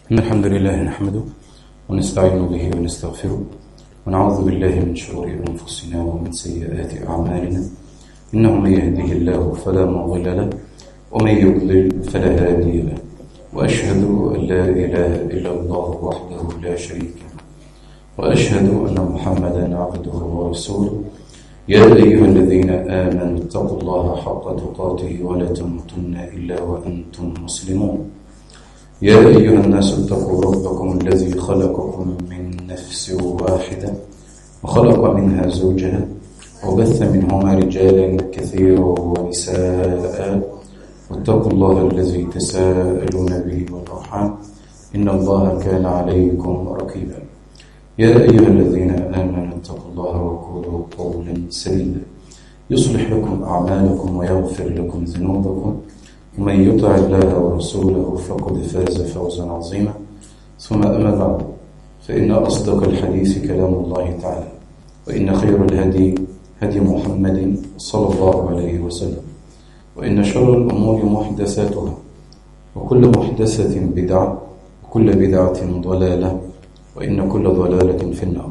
إن الحمد لله نحمده ونستعين به ونستغفره ونعوذ بالله من شرور أنفسنا ومن سيئات أعمالنا إنه من يهده الله فلا مضل له ومن يضلل فلا هادي له وأشهد أن لا إله إلا الله وحده لا شريك له وأشهد أن محمدا عبده ورسوله يا أيها الذين آمنوا اتقوا الله حق تقاته ولا تموتن إلا وأنتم مسلمون يا أيها الناس اتقوا ربكم الذي خلقكم من نفس واحدة وخلق منها زوجها وبث منهما رجالا كثيرا ونساء واتقوا الله الذي تساءلون به والأرحام إن الله كان عليكم رقيبا يا أيها الذين آمنوا اتقوا الله وقولوا قولا سديدا يصلح لكم أعمالكم ويغفر لكم ذنوبكم ومن يطع الله ورسوله فقد فاز فوزا عظيما ثم أما بعد فإن أصدق الحديث كلام الله تعالى وإن خير الهدي هدي محمد صلى الله عليه وسلم وإن شر الأمور محدثاتها وكل محدثة بدعة وكل بدعة ضلالة وإن كل ضلالة في النار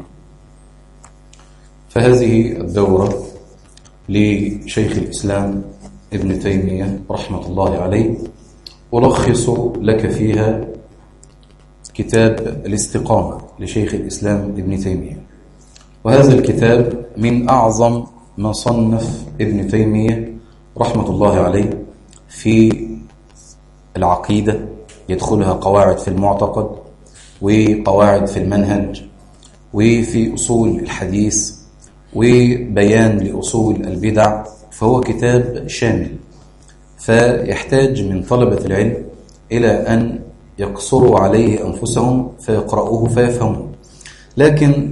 فهذه الدورة لشيخ الإسلام ابن تيمية رحمة الله عليه ألخص لك فيها كتاب الاستقامة لشيخ الإسلام ابن تيمية وهذا الكتاب من أعظم ما صنف ابن تيمية رحمة الله عليه في العقيدة يدخلها قواعد في المعتقد وقواعد في المنهج وفي أصول الحديث وبيان لأصول البدع فهو كتاب شامل فيحتاج من طلبة العلم إلى أن يقصروا عليه أنفسهم فيقرأوه فيفهموا لكن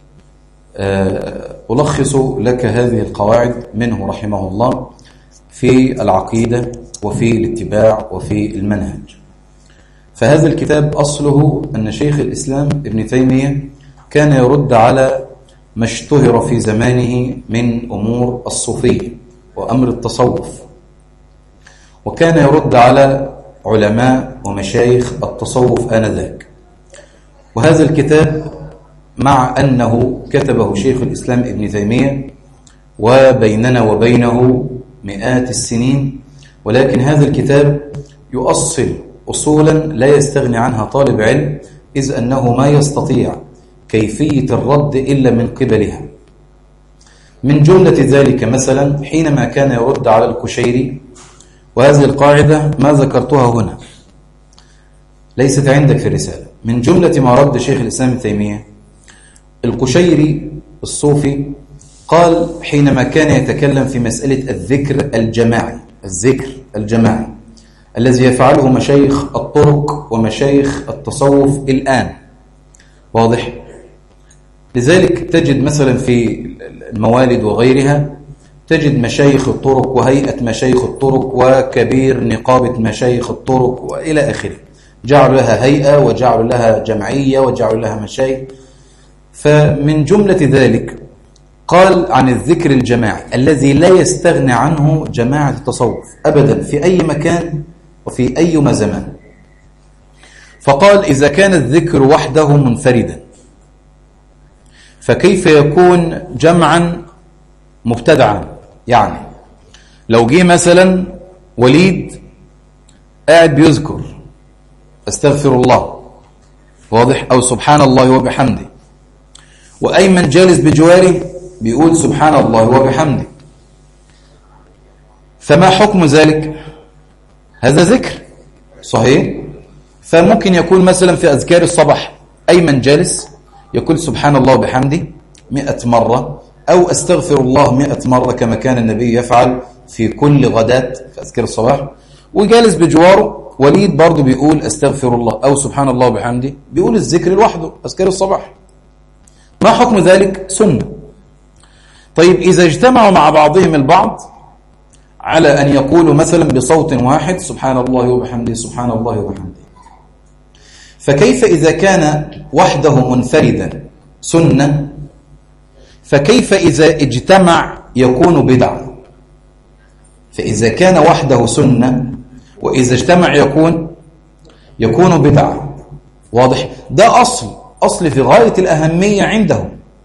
ألخص لك هذه القواعد منه رحمه الله في العقيدة وفي الاتباع وفي المنهج فهذا الكتاب أصله أن شيخ الإسلام ابن تيمية كان يرد على ما اشتهر في زمانه من أمور الصوفية وأمر التصوف وكان يرد على علماء ومشايخ التصوف آنذاك وهذا الكتاب مع أنه كتبه شيخ الإسلام ابن تيمية وبيننا وبينه مئات السنين ولكن هذا الكتاب يؤصل أصولا لا يستغني عنها طالب علم إذ أنه ما يستطيع كيفية الرد إلا من قبلها من جملة ذلك مثلا حينما كان يرد على الكشيري وهذه القاعدة ما ذكرتها هنا ليست عندك في الرسالة من جملة ما رد شيخ الإسلام التيمية الكشيري الصوفي قال حينما كان يتكلم في مسألة الذكر الجماعي الذكر الجماعي الذي يفعله مشايخ الطرق ومشايخ التصوف الآن واضح؟ لذلك تجد مثلا في الموالد وغيرها تجد مشايخ الطرق وهيئة مشايخ الطرق وكبير نقابة مشايخ الطرق وإلى آخره جعلوا لها هيئة وجعلوا لها جمعية وجعلوا لها مشايخ فمن جملة ذلك قال عن الذكر الجماعي الذي لا يستغني عنه جماعة التصوف أبدا في أي مكان وفي أي زمان فقال إذا كان الذكر وحده منفردا فكيف يكون جمعا مبتدعا يعني لو جه مثلا وليد قاعد بيذكر استغفر الله واضح أو سبحان الله وبحمده وأيمن جالس بجواره بيقول سبحان الله وبحمده فما حكم ذلك هذا ذكر صحيح فممكن يكون مثلا في أذكار الصباح أيمن جالس يقول سبحان الله وبحمده مئة مرة أو أستغفر الله مئة مرة كما كان النبي يفعل في كل غداة في أذكار الصباح وجالس بجواره وليد برضه بيقول أستغفر الله أو سبحان الله وبحمده بيقول الذكر لوحده أذكار الصباح ما حكم ذلك سنة طيب إذا اجتمعوا مع بعضهم البعض على أن يقولوا مثلا بصوت واحد سبحان الله وبحمده سبحان الله وبحمده فكيف إذا كان وحده منفردا سنة فكيف إذا اجتمع يكون بدعة فإذا كان وحده سنة وإذا اجتمع يكون يكون بدعة واضح ده أصل أصل في غاية الأهمية عنده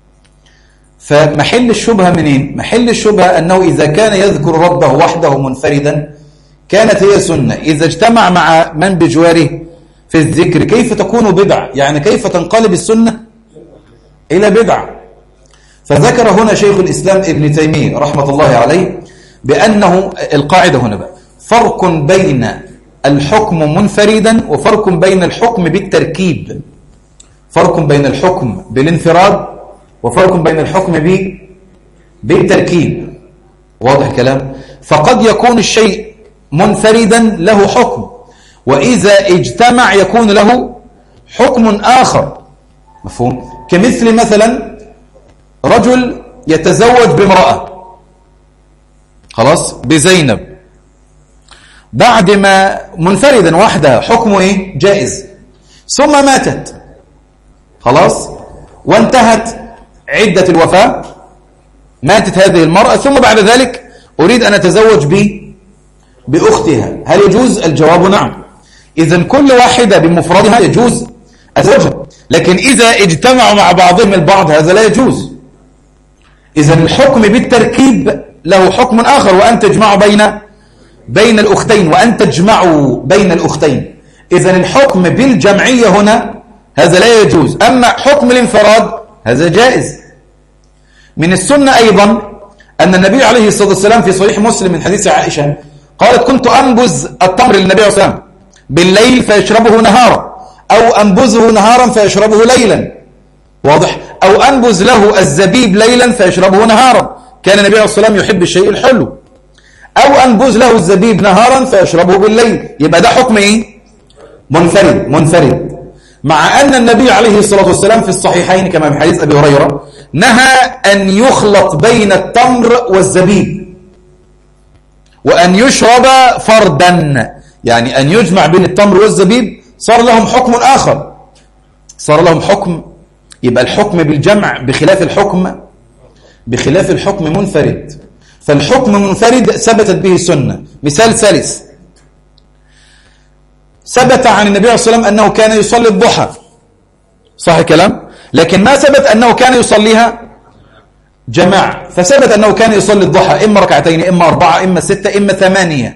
فمحل الشبهة منين محل الشبهة أنه إذا كان يذكر ربه وحده منفردا كانت هي سنة إذا اجتمع مع من بجواره في الذكر كيف تكون بدع يعني كيف تنقلب السنة إلى بدع فذكر هنا شيخ الإسلام ابن تيمية رحمة الله عليه بأنه القاعدة هنا بقى فرق بين الحكم منفردا وفرق بين الحكم بالتركيب فرق بين الحكم بالانفراد وفرق بين الحكم ب بالتركيب واضح كلام فقد يكون الشيء منفردا له حكم وإذا اجتمع يكون له حكم آخر مفهوم كمثل مثلا رجل يتزوج بامرأة خلاص بزينب بعد ما منفردا وحدها حكمه ايه جائز ثم ماتت خلاص وانتهت عدة الوفاة ماتت هذه المرأة ثم بعد ذلك أريد أن أتزوج ب بأختها هل يجوز الجواب نعم إذا كل واحدة بمفردها يجوز أتزوجها لكن إذا اجتمعوا مع بعضهم البعض هذا لا يجوز إذا الحكم بالتركيب له حكم آخر وأن تجمعوا بين بين الأختين وأن تجمعوا بين الأختين إذا الحكم بالجمعية هنا هذا لا يجوز أما حكم الانفراد هذا جائز من السنة أيضا أن النبي عليه الصلاة والسلام في صحيح مسلم من حديث عائشة قالت كنت أنبز التمر للنبي عليه الصلاة والسلام بالليل فيشربه نهارا أو أنبزه نهارا فيشربه ليلا واضح أو أنبز له الزبيب ليلا فيشربه نهارا كان النبي عليه الصلاة والسلام يحب الشيء الحلو أو أنبز له الزبيب نهارا فيشربه بالليل يبقى ده حكم إيه منفرد منفرد مع أن النبي عليه الصلاة والسلام في الصحيحين كما في حديث أبي هريرة نهى أن يخلط بين التمر والزبيب وأن يشرب فردا يعني أن يجمع بين التمر والزبيب صار لهم حكم آخر صار لهم حكم يبقى الحكم بالجمع بخلاف الحكم بخلاف الحكم منفرد فالحكم منفرد ثبتت به السنة مثال ثالث ثبت عن النبي عليه الصلاة والسلام أنه كان يصلي الضحى صح الكلام لكن ما ثبت أنه كان يصليها جماعة فثبت أنه كان يصلي الضحى إما ركعتين إما أربعة إما ستة إما ثمانية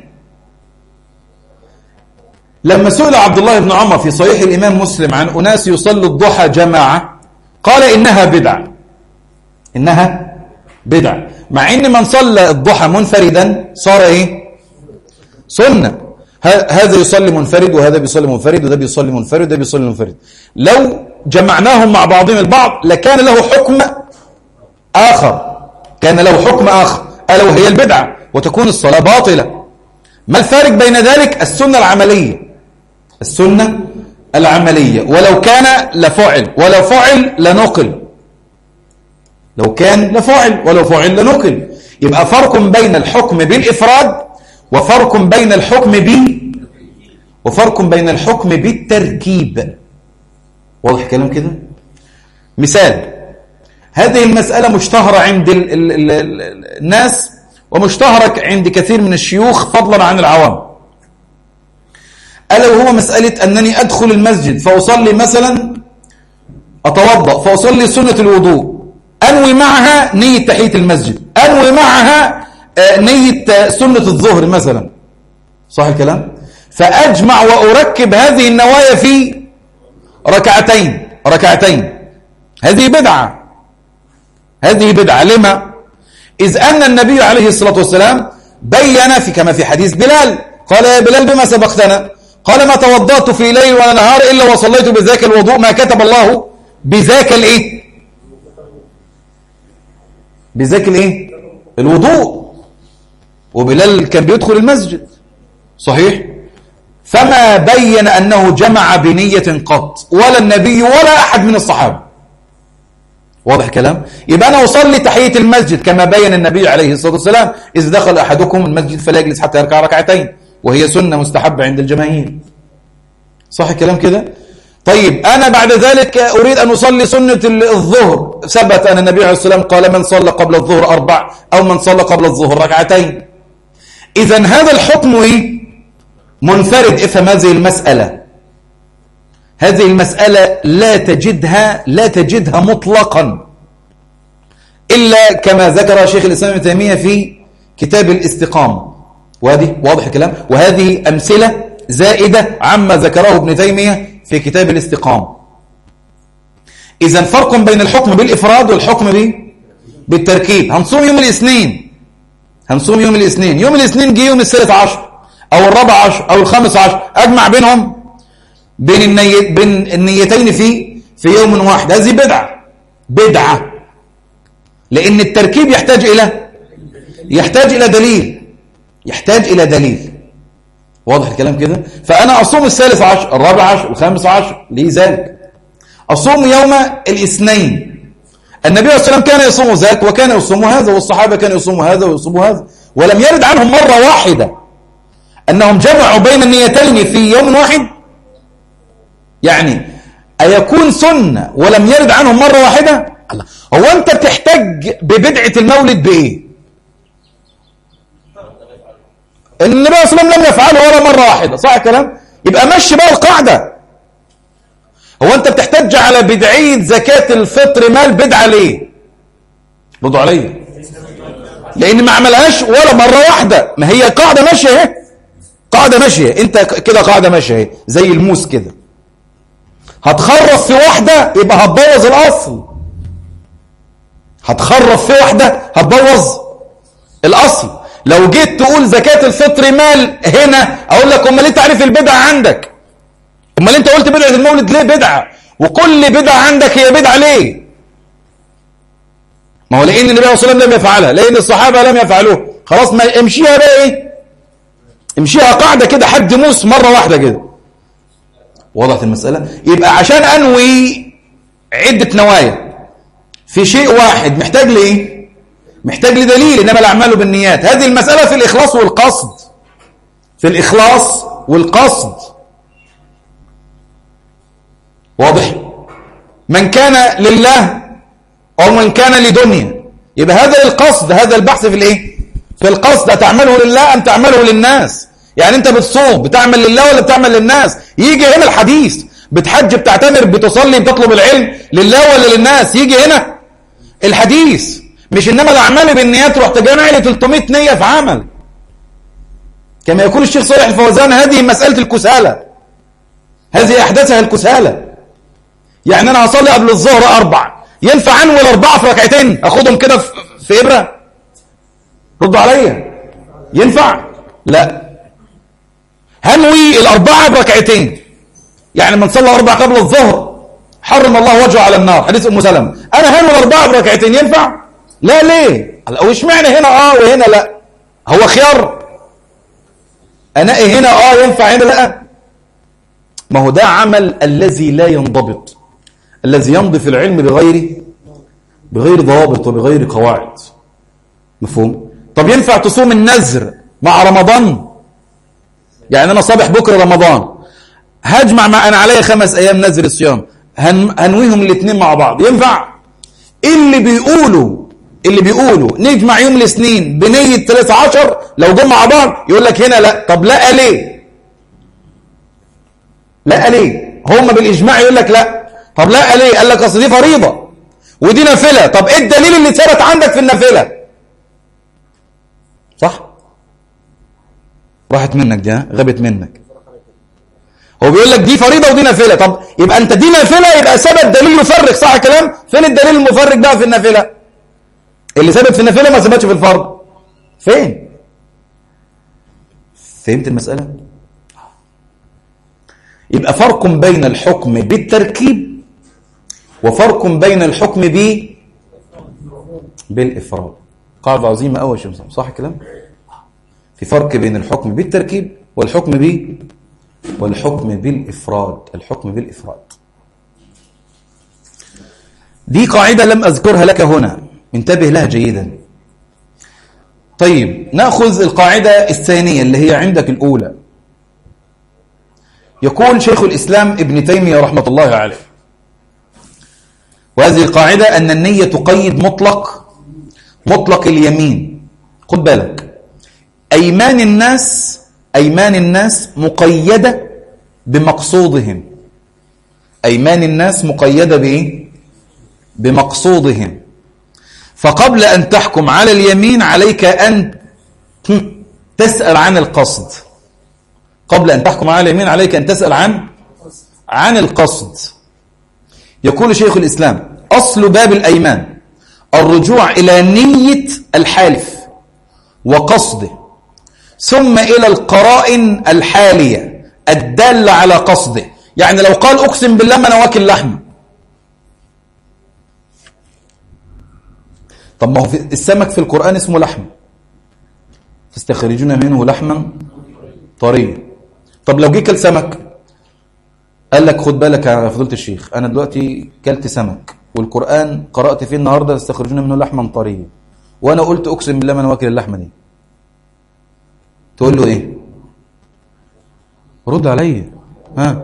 لما سئل عبد الله بن عمر في صحيح الإمام مسلم عن أناس يصلي الضحى جماعة قال إنها بدع إنها بدع مع إن من صلى الضحى منفردا صار إيه سنة هذا يصلي منفرد وهذا بيصلي منفرد وده بيصلي منفرد وده بيصلي منفرد لو جمعناهم مع بعضهم البعض لكان له حكم آخر كان له حكم آخر ألا وهي البدعة وتكون الصلاة باطلة ما الفارق بين ذلك السنة العملية السنة العملية ولو كان لفعل ولو فعل لنقل لو كان لفعل ولو فعل لنقل يبقى فرق بين الحكم بالإفراد وفرق بين الحكم ب وفرق بين الحكم بالتركيب واضح كلام كده مثال هذه المسألة مشتهرة عند ال ال ال ال الناس ومشتهرة عند كثير من الشيوخ فضلا عن العوام ألا وهو مسألة أنني أدخل المسجد فأصلي مثلا أتوضأ فأصلي سنة الوضوء أنوي معها نية تحية المسجد أنوي معها نية سنة الظهر مثلا صح الكلام فأجمع وأركب هذه النوايا في ركعتين ركعتين هذه بدعة هذه بدعة لما إذ أن النبي عليه الصلاة والسلام بين في كما في حديث بلال قال يا بلال بما سبقتنا قال ما توضأت في ليل ولا نهار إلا وصليت بذاك الوضوء ما كتب الله بذاك الإيه بذاك الإيه الوضوء وبلال كان بيدخل المسجد صحيح فما بين أنه جمع بنية قط ولا النبي ولا أحد من الصحابة واضح كلام يبقى أنا أصلي تحية المسجد كما بين النبي عليه الصلاة والسلام إذا دخل أحدكم المسجد فلا يجلس حتى يركع ركعتين وهي سنة مستحبة عند الجماهير صح الكلام كده طيب أنا بعد ذلك أريد أن أصلي سنة الظهر ثبت أن النبي عليه الصلاة والسلام قال من صلى قبل الظهر أربع أو من صلى قبل الظهر ركعتين إذا هذا الحكم إيه؟ منفرد افهم هذه المسألة هذه المسألة لا تجدها لا تجدها مطلقا إلا كما ذكر شيخ الإسلام ابن تيمية في كتاب الاستقامة وهذه واضح الكلام وهذه أمثلة زائدة عما ذكره ابن تيمية في كتاب الاستقامة إذا فرق بين الحكم بالإفراد والحكم بالتركيب هنصوم يوم الاثنين هنصوم يوم الاثنين يوم الاثنين جه يوم الثالث عشر أو الرابع عشر أو الخامس عشر أجمع بينهم بين, الني... بين النيتين في في يوم واحد هذه بدعة بدعة لأن التركيب يحتاج إلى يحتاج إلى دليل يحتاج إلى دليل واضح الكلام كده فأنا أصوم الثالث عشر الرابع عشر الخامس عشر ليه ذلك أصوم يوم الاثنين النبي صلى الله عليه وسلم كان يصوم ذاك وكان يصوم هذا والصحابة كانوا يصوموا هذا ويصوموا هذا ولم يرد عنهم مرة واحدة أنهم جمعوا بين النيتين في يوم واحد يعني أيكون سنة ولم يرد عنهم مرة واحدة الله هو أنت بتحتاج ببدعة المولد بإيه النبي صلى الله عليه وسلم لم يفعله ولا مرة واحدة صح الكلام يبقى مشي بقى القاعدة هو أنت بتحتج على بدعية زكاة الفطر مال بدعة ليه ردوا عليا لأن ما عملهاش ولا مرة واحدة ما هي قاعدة ماشية اهي قاعدة ماشية انت كده قاعدة ماشية اهي زي الموس كده هتخرف في واحدة يبقى هتبوظ الأصل هتخرف في واحدة هتبوظ الأصل لو جيت تقول زكاة الفطر مال هنا أقول لك أمال ليه تعرف البدعة عندك أمال أنت قلت بدعة المولد ليه بدعة وكل بدعة عندك هي بدعة ليه ما هو لأن النبي صلى الله عليه وسلم لم يفعلها لأن الصحابة لم يفعلوه خلاص ما امشيها بقى إيه امشيها قاعدة كده حد موس مرة واحدة كده وضعت المسألة يبقى عشان أنوي عدة نوايا في شيء واحد محتاج لإيه محتاج لدليل إنما الأعمال بالنيات هذه المسألة في الإخلاص والقصد في الإخلاص والقصد واضح من كان لله أو من كان لدنيا يبقى هذا القصد هذا البحث في الإيه في القصد أتعمله لله أم تعمله للناس يعني أنت بتصوم بتعمل لله ولا بتعمل للناس يجي هنا الحديث بتحج بتعتمر بتصلي بتطلب العلم لله ولا للناس يجي هنا الحديث مش إنما الأعمال بالنيات رحت جامع لي 300 نية في عمل كما يقول الشيخ صالح الفوزان هذه مسألة الكسالة هذه أحدثها الكسالة يعني أنا هصلي قبل الظهر أربع ينفع أنوي الأربعة في ركعتين أخدهم كده في إبرة ردوا عليا ينفع لا هنوي الأربعة بركعتين يعني من صلى أربع قبل الظهر حرم الله وجهه على النار حديث أم سلمة أنا هنوي الأربعة بركعتين ينفع لا ليه أو اشمعنى هنا آه وهنا لا هو خيار أنا هنا آه ينفع هنا لا ما هو ده عمل الذي لا ينضبط الذي يمضي في العلم بغير بغير ضوابط وبغير قواعد مفهوم طب ينفع تصوم النذر مع رمضان يعني أنا صبح بكرة رمضان هجمع مع أنا عليا خمس أيام نذر الصيام هن... هنويهم الاثنين مع بعض ينفع اللي بيقولوا اللي بيقولوا نجمع يوم الاثنين بنية 13 لو جم مع بعض يقول لك هنا لا طب لا ليه لا ليه هم بالإجماع يقول لك لا طب لا ليه قال لك أصل دي فريضة ودي نافلة طب ايه الدليل اللي ثبت عندك في النافلة صح راحت منك دي غابت منك هو بيقول لك دي فريضة ودي نافلة طب يبقى انت دي نافلة يبقى ثبت دليل مفرق صح الكلام فين الدليل المفرق بقى في النافلة اللي ثبت في النافلة ما ثبتش في الفرض فين فهمت المسألة يبقى فرق بين الحكم بالتركيب وفرق بين الحكم ب بالإفراد قاعدة عظيمة أول شيء صح الكلام في فرق بين الحكم بالتركيب والحكم ب والحكم بالإفراد الحكم بالإفراد دي قاعدة لم أذكرها لك هنا انتبه لها جيدا طيب نأخذ القاعدة الثانية اللي هي عندك الأولى يقول شيخ الإسلام ابن تيمية رحمة الله عليه وهذه القاعدة أن النية تقيد مطلق مطلق اليمين خد بالك أيمان الناس أيمان الناس مقيدة بمقصودهم أيمان الناس مقيدة بإيه؟ بمقصودهم فقبل أن تحكم على اليمين عليك أن تسأل عن القصد قبل أن تحكم على اليمين عليك أن تسأل عن عن القصد يقول شيخ الإسلام أصل باب الأيمان الرجوع إلى نية الحالف وقصده ثم إلى القرائن الحالية الدالة على قصده يعني لو قال أقسم بالله ما أنا واكل لحمة طب ما هو في السمك في القرآن اسمه لحم تستخرجون منه لحما طريا طب لو جه كل سمك قال لك خد بالك يا فضيله الشيخ انا دلوقتي كلت سمك والقران قرات فيه النهارده تستخرجون منه لحما طريا وانا قلت اقسم بالله ما انا واكل اللحمه دي تقول له ايه رد عليا ها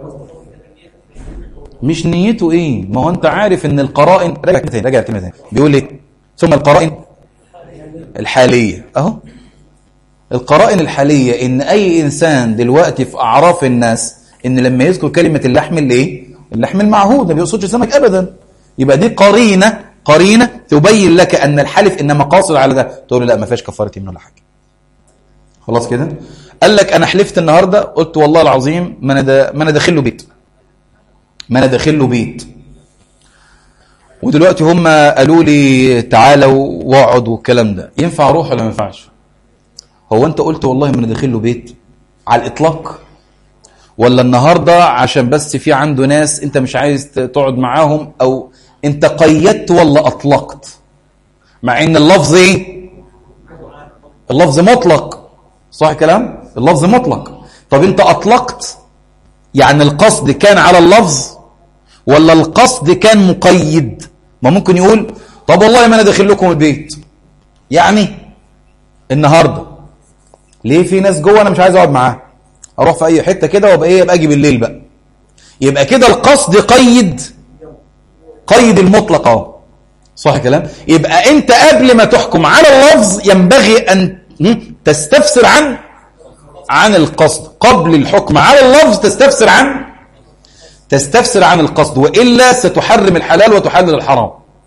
مش نيته ايه ما هو انت عارف ان القرائن راجع تاني راجع تاني بيقول ايه ثم القرائن الحاليه اهو القرائن الحاليه ان اي انسان دلوقتي في اعراف الناس ان لما يذكر كلمه اللحم الايه اللحم المعهود ما بيقصدش سمك ابدا يبقى دي قرينه قرينه تبين لك ان الحلف انما قاصر على ده تقول له لا ما فيهاش كفاره يمين ولا حاجه خلاص كده قال لك انا حلفت النهارده قلت والله العظيم ما انا دا ما انا داخل له بيت ما انا داخل له بيت ودلوقتي هم قالوا لي تعالوا واقعد والكلام ده ينفع اروح ولا ما ينفعش هو انت قلت والله ما انا داخل له بيت على الاطلاق ولا النهارده عشان بس في عنده ناس انت مش عايز تقعد معاهم او انت قيدت ولا اطلقت مع ان اللفظ ايه اللفظ مطلق صح الكلام اللفظ مطلق طب انت اطلقت يعني القصد كان على اللفظ ولا القصد كان مقيد ما ممكن يقول طب والله ما انا داخل لكم البيت يعني النهارده ليه في ناس جوه انا مش عايز اقعد معاها اروح في اي حته كده وابقى ايه ابقى اجي بالليل بقى يبقى كده القصد قيد قيد المطلق اهو صح كلام يبقى انت قبل ما تحكم على اللفظ ينبغي ان تستفسر عن عن القصد قبل الحكم على اللفظ تستفسر عن تستفسر عن القصد وإلا ستحرم الحلال وتحلل الحرام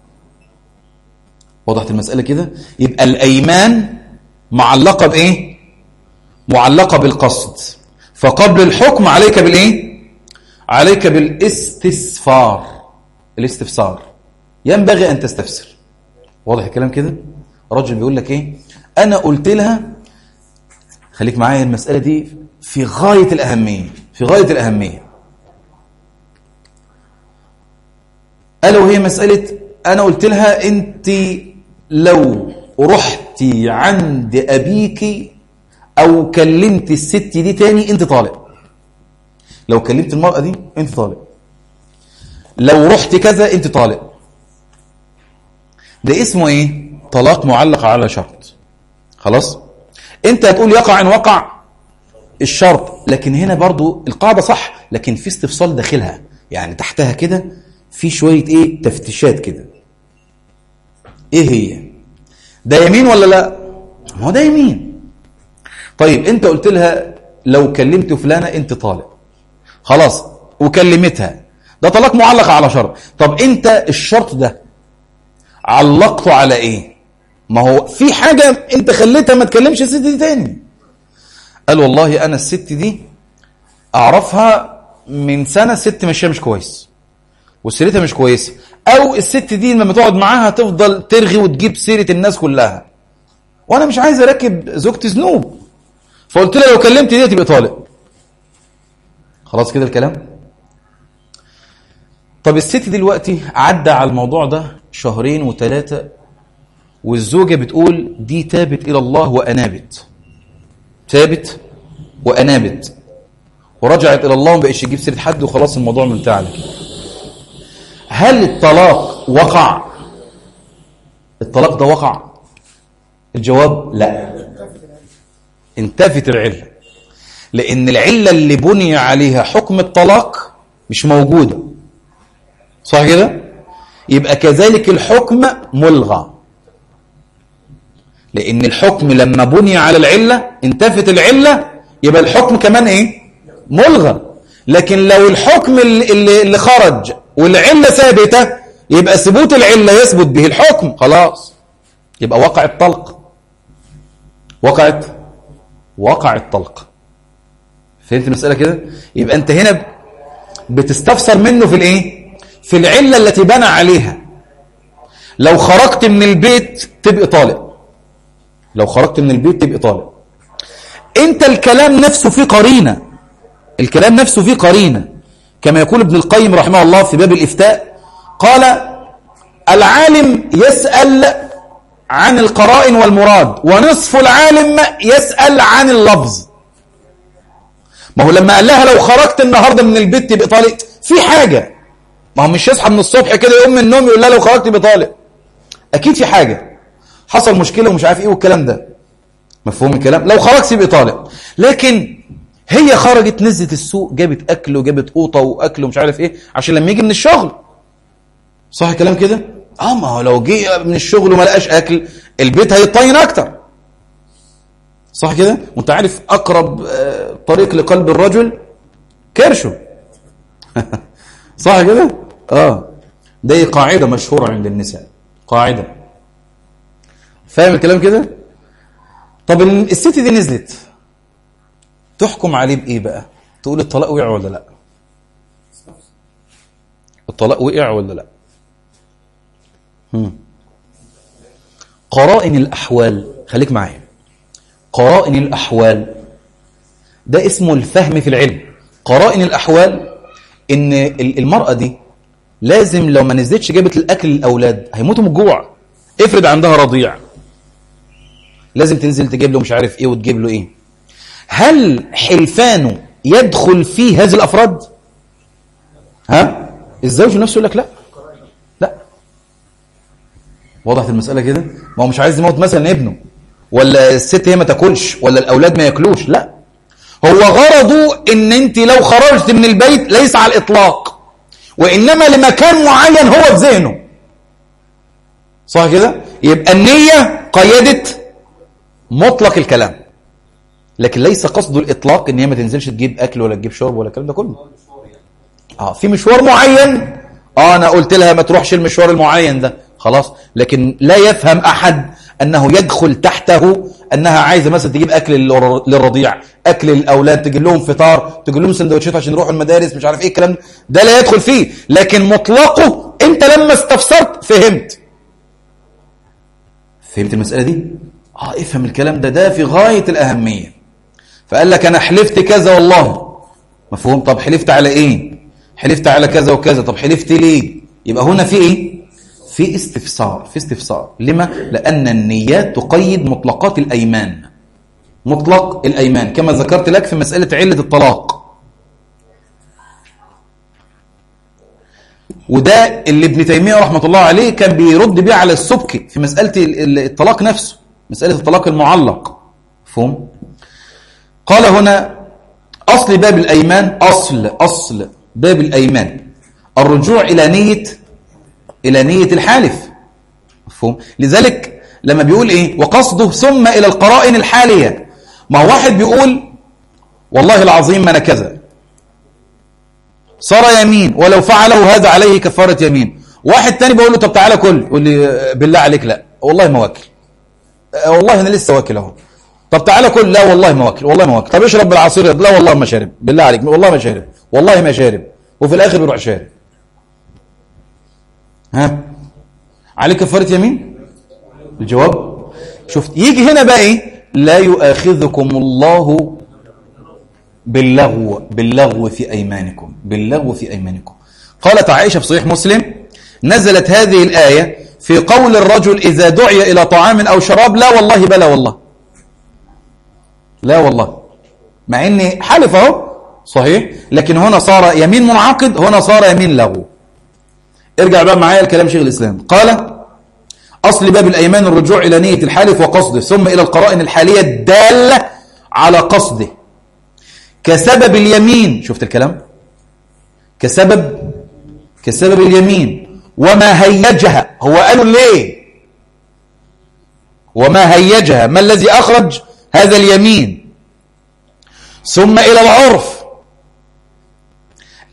وضحت المسألة كده يبقى الأيمان معلقة بإيه معلقة بالقصد فقبل الحكم عليك بالإيه عليك بالاستسفار الاستفسار ينبغي أن تستفسر واضح الكلام كده رجل بيقول لك إيه أنا قلت لها خليك معايا المسألة دي في غاية الأهمية في غاية الأهمية ألا وهي مسألة أنا قلت لها أنت لو رحتي عند أبيك أو كلمت الست دي تاني أنت طالق لو كلمت المرأة دي أنت طالق لو رحت كذا أنت طالق ده اسمه إيه طلاق معلق على شرط خلاص أنت هتقول يقع إن وقع الشرط لكن هنا برضو القاعدة صح لكن في استفصال داخلها يعني تحتها كده في شوية ايه تفتيشات كده ايه هي ده يمين ولا لا ما هو ده يمين طيب انت قلت لها لو كلمت فلانة انت طالق خلاص وكلمتها ده طلاق معلق على شرط طب انت الشرط ده علقته على ايه ما هو في حاجة انت خليتها ما تكلمش الست دي تاني قال والله انا الست دي اعرفها من سنة الست ماشيه مش كويس وسيرتها مش كويسه او الست دي لما تقعد معاها تفضل ترغي وتجيب سيره الناس كلها وانا مش عايز اركب زوجتي ذنوب فقلت لها لو كلمت دي تبقى طالق خلاص كده الكلام طب الست دلوقتي عدى على الموضوع ده شهرين وثلاثه والزوجه بتقول دي تابت الى الله وانابت تابت وانابت ورجعت الى الله وما بقتش تجيب سيره حد وخلاص الموضوع منتهى على كده هل الطلاق وقع الطلاق ده وقع الجواب لا انتفت العلة لأن العلة اللي بني عليها حكم الطلاق مش موجودة صح كده يبقى كذلك الحكم ملغى لأن الحكم لما بني على العلة انتفت العلة يبقى الحكم كمان ايه ملغى لكن لو الحكم اللي, اللي خرج والعلة ثابتة يبقى ثبوت العلة يثبت به الحكم خلاص يبقى وقع الطلق وقعت وقع الطلق فهمت المسألة كده يبقى أنت هنا بتستفسر منه في الإيه في العلة التي بنى عليها لو خرجت من البيت تبقى طالق لو خرجت من البيت تبقى طالق انت الكلام نفسه فيه قرينة الكلام نفسه فيه قرينة كما يقول ابن القيم رحمه الله في باب الإفتاء قال العالم يسأل عن القرائن والمراد ونصف العالم يسأل عن اللفظ ما هو لما قال لها لو خرجت النهاردة من البيت تبقى طالق في حاجة ما هو مش يصحى من الصبح كده يقوم من النوم يقول لها لو خرجت تبقى طالق أكيد في حاجة حصل مشكلة ومش عارف إيه والكلام ده مفهوم الكلام لو خرجت يبقى طالق لكن هي خرجت نزلت السوق جابت أكل وجابت قوطة وأكل ومش عارف إيه عشان لما يجي من الشغل صح الكلام كده اه ما هو لو جه من الشغل وما لقاش اكل البيت هيطين اكتر صح كده وانت عارف اقرب طريق لقلب الرجل كرشه صح كده اه دي قاعده مشهوره عند النساء قاعده فاهم الكلام كده طب الست دي نزلت تحكم عليه بايه بقى تقول الطلاق وقع ولا لا الطلاق وقع ولا لا قرائن الأحوال خليك معايا قرائن الأحوال ده اسمه الفهم في العلم قرائن الأحوال إن المرأة دي لازم لو ما نزلتش جابت الأكل للأولاد هيموتوا من الجوع افرض عندها رضيع لازم تنزل تجيب له مش عارف ايه وتجيب له ايه هل حلفانه يدخل فيه هذه الأفراد ها الزوج نفسه يقول لك لا لا وضحت المسألة كده ما هو مش عايز يموت مثلا ابنه ولا الست هي ما تاكلش ولا الأولاد ما ياكلوش لا هو غرضه ان انت لو خرجت من البيت ليس على الإطلاق وإنما لمكان معين هو في ذهنه صح كده يبقى النية قيدت مطلق الكلام لكن ليس قصده الإطلاق ان هي ما تنزلش تجيب أكل ولا تجيب شرب ولا الكلام ده كله اه في مشوار معين اه انا قلت لها ما تروحش المشوار المعين ده خلاص لكن لا يفهم احد انه يدخل تحته انها عايزه مثلا تجيب اكل للرضيع اكل للاولاد تجيب لهم فطار تجيب لهم سندوتشات عشان يروحوا المدارس مش عارف ايه الكلام ده لا يدخل فيه لكن مطلقه انت لما استفسرت فهمت فهمت المساله دي اه افهم الكلام ده ده في غايه الاهميه فقال لك انا حلفت كذا والله مفهوم طب حلفت على ايه حلفت على كذا وكذا طب حلفت ليه يبقى هنا في ايه في استفسار في استفسار لما لان النيات تقيد مطلقات الايمان مطلق الايمان كما ذكرت لك في مساله عله الطلاق وده اللي ابن تيميه رحمه الله عليه كان بيرد بيه على السبكي في مساله الطلاق نفسه مساله الطلاق المعلق مفهوم قال هنا اصل باب الايمان اصل اصل باب الأيمان الرجوع إلى نية إلى نية الحالف مفهوم لذلك لما بيقول إيه وقصده ثم إلى القرائن الحالية ما هو واحد بيقول والله العظيم ما أنا كذا صار يمين ولو فعله هذا عليه كفارة يمين واحد تاني بيقول له طب تعالى كل يقول لي بالله عليك لا والله ما واكل والله أنا لسه واكل أهو طب تعالى كل لا والله ما واكل والله ما واكل طب اشرب بالعصير لا والله ما شارب بالله عليك والله ما شارب والله ما شارب وفي الاخر بيروح شارب ها عليك كفاره يمين الجواب شفت يجي هنا بقى ايه لا يؤاخذكم الله باللغو باللغو في ايمانكم باللغو في ايمانكم قالت عائشه في صحيح مسلم نزلت هذه الايه في قول الرجل اذا دعي الى طعام او شراب لا والله بلا والله لا والله مع اني حلف اهو صحيح لكن هنا صار يمين منعقد هنا صار يمين لغو ارجع بقى معايا الكلام شيخ الإسلام قال أصل باب الأيمان الرجوع إلى نية الحالف وقصده ثم إلى القرائن الحالية الدالة على قصده كسبب اليمين شفت الكلام كسبب كسبب اليمين وما هيجها هو قالوا ليه وما هيجها ما الذي أخرج هذا اليمين ثم إلى العرف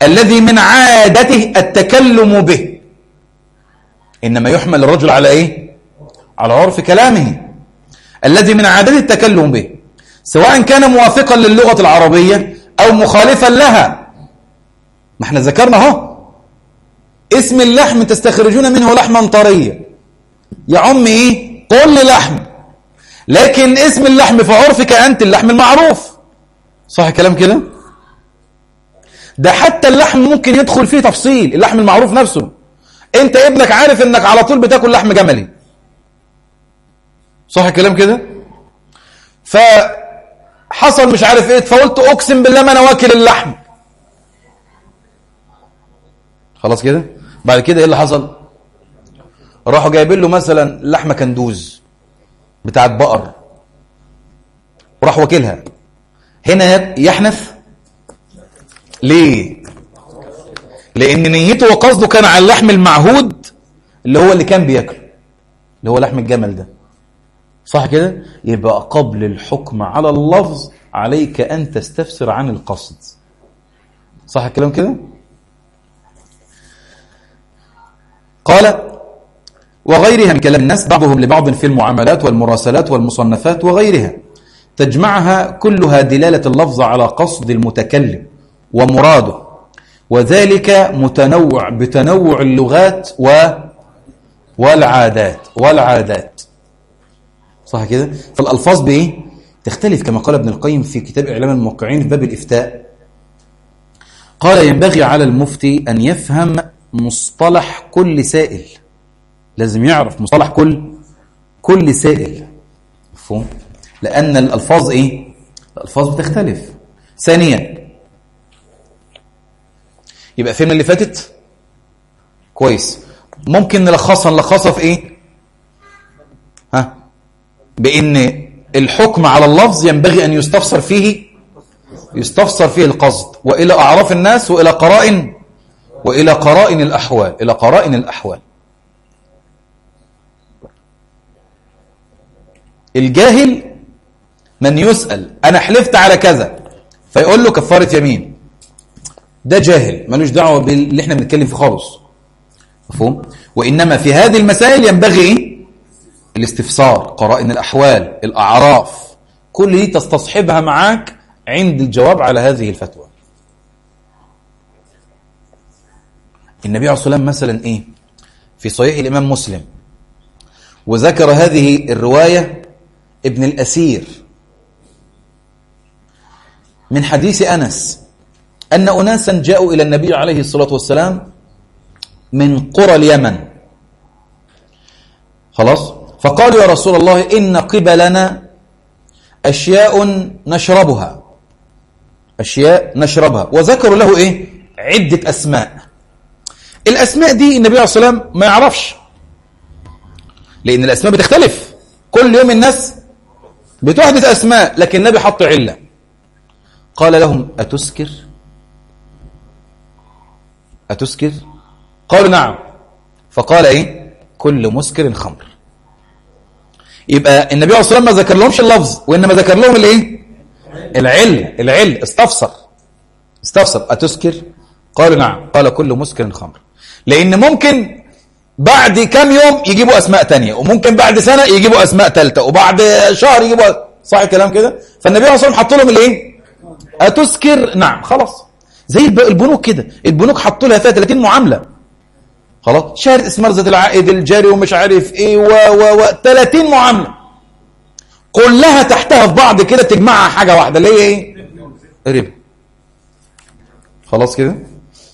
الذي من عادته التكلم به إنما يحمل الرجل على إيه؟ على عرف كلامه الذي من عادته التكلم به سواء كان موافقا للغة العربية أو مخالفا لها ما احنا ذكرنا اهو اسم اللحم تستخرجون منه لحما طريا يا عم ايه قل لي لحم لكن اسم اللحم في عرفك أنت اللحم المعروف صح الكلام كده ده حتى اللحم ممكن يدخل فيه تفصيل اللحم المعروف نفسه انت ابنك عارف انك على طول بتاكل لحم جملي صح الكلام كده فحصل مش عارف ايه فقلت اقسم بالله ما انا واكل اللحم خلاص كده بعد كده ايه اللي حصل راحوا جايبين له مثلا لحمه كندوز بتاعت بقر وراح واكلها هنا يحنث ليه لان نيته وقصده كان على اللحم المعهود اللي هو اللي كان بياكله اللي هو لحم الجمل ده صح كده يبقى قبل الحكم على اللفظ عليك أن تستفسر عن القصد صح الكلام كده قال وغيرها من كلام الناس بعضهم لبعض في المعاملات والمراسلات والمصنفات وغيرها تجمعها كلها دلالة اللفظ على قصد المتكلم ومراده وذلك متنوع بتنوع اللغات و والعادات والعادات صح كده فالألفاظ بإيه تختلف كما قال ابن القيم في كتاب إعلام الموقعين في باب الإفتاء قال ينبغي على المفتي أن يفهم مصطلح كل سائل لازم يعرف مصطلح كل كل سائل مفهوم لأن الألفاظ إيه الألفاظ بتختلف ثانيا يبقى فهمنا اللي فاتت كويس ممكن نلخصها نلخصها في ايه ها بان الحكم على اللفظ ينبغي ان يستفسر فيه يستفسر فيه القصد والى اعراف الناس والى قرائن والى قرائن الاحوال الى قرائن الاحوال الجاهل من يسأل انا حلفت على كذا فيقول له كفارة يمين ده جاهل ملوش دعوه باللي احنا بنتكلم فيه خالص مفهوم وانما في هذه المسائل ينبغي ايه الاستفسار قرائن الاحوال الاعراف كل دي تستصحبها معاك عند الجواب على هذه الفتوى النبي عليه الصلاه والسلام مثلا ايه في صحيح الامام مسلم وذكر هذه الروايه ابن الاسير من حديث انس أن أناسا جاءوا إلى النبي عليه الصلاة والسلام من قرى اليمن خلاص فقالوا يا رسول الله إن قبلنا أشياء نشربها أشياء نشربها وذكروا له إيه عدة أسماء الأسماء دي النبي عليه الصلاة والسلام ما يعرفش لأن الأسماء بتختلف كل يوم الناس بتحدث أسماء لكن النبي حط علة قال لهم أتسكر أتسكر قالوا نعم فقال إيه كل مسكر خمر يبقى النبي عليه الصلاة والسلام ما ذكر لهمش اللفظ وإنما ذكر لهم الإيه العل العل استفسر استفسر أتسكر قالوا نعم قال كل مسكر خمر لأن ممكن بعد كم يوم يجيبوا أسماء تانية وممكن بعد سنة يجيبوا أسماء ثالثه وبعد شهر يجيبوا صح الكلام كده فالنبي عليه الصلاة والسلام حط لهم الإيه أتسكر نعم خلاص زي البنوك كده البنوك حطوا لها فيها 30 معامله خلاص شهاده اسمار ذات العائد الجاري ومش عارف ايه و و و 30 معامله كلها تحتها في بعض كده تجمعها حاجه واحده اللي هي ايه ربا خلاص كده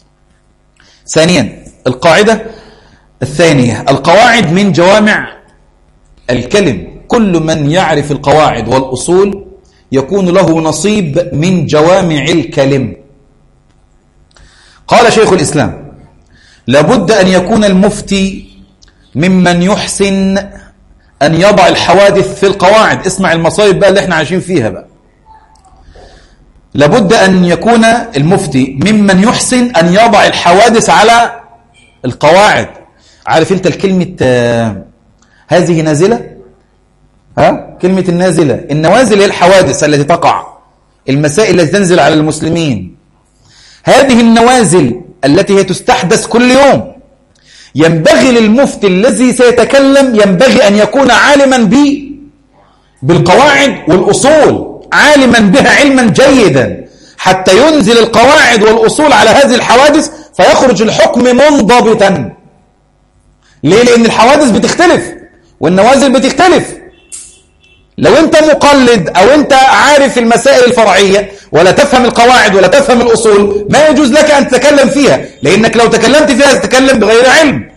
ثانيا القاعده الثانيه القواعد من جوامع الكلم كل من يعرف القواعد والاصول يكون له نصيب من جوامع الكلم قال شيخ الإسلام لابد أن يكون المفتي ممن يحسن أن يضع الحوادث في القواعد اسمع المصايب بقى اللي احنا عايشين فيها بقى لابد أن يكون المفتي ممن يحسن أن يضع الحوادث على القواعد عارف انت الكلمة آه هذه نازلة ها كلمة النازلة النوازل هي الحوادث التي تقع المسائل التي تنزل على المسلمين هذه النوازل التي هي تستحدث كل يوم ينبغي للمفتي الذي سيتكلم ينبغي أن يكون عالما ب بالقواعد والأصول عالما بها علما جيدا حتى ينزل القواعد والأصول على هذه الحوادث فيخرج الحكم منضبطا ليه؟ لأن الحوادث بتختلف والنوازل بتختلف لو انت مقلد او انت عارف المسائل الفرعية ولا تفهم القواعد ولا تفهم الأصول ما يجوز لك أن تتكلم فيها لأنك لو تكلمت فيها تتكلم بغير علم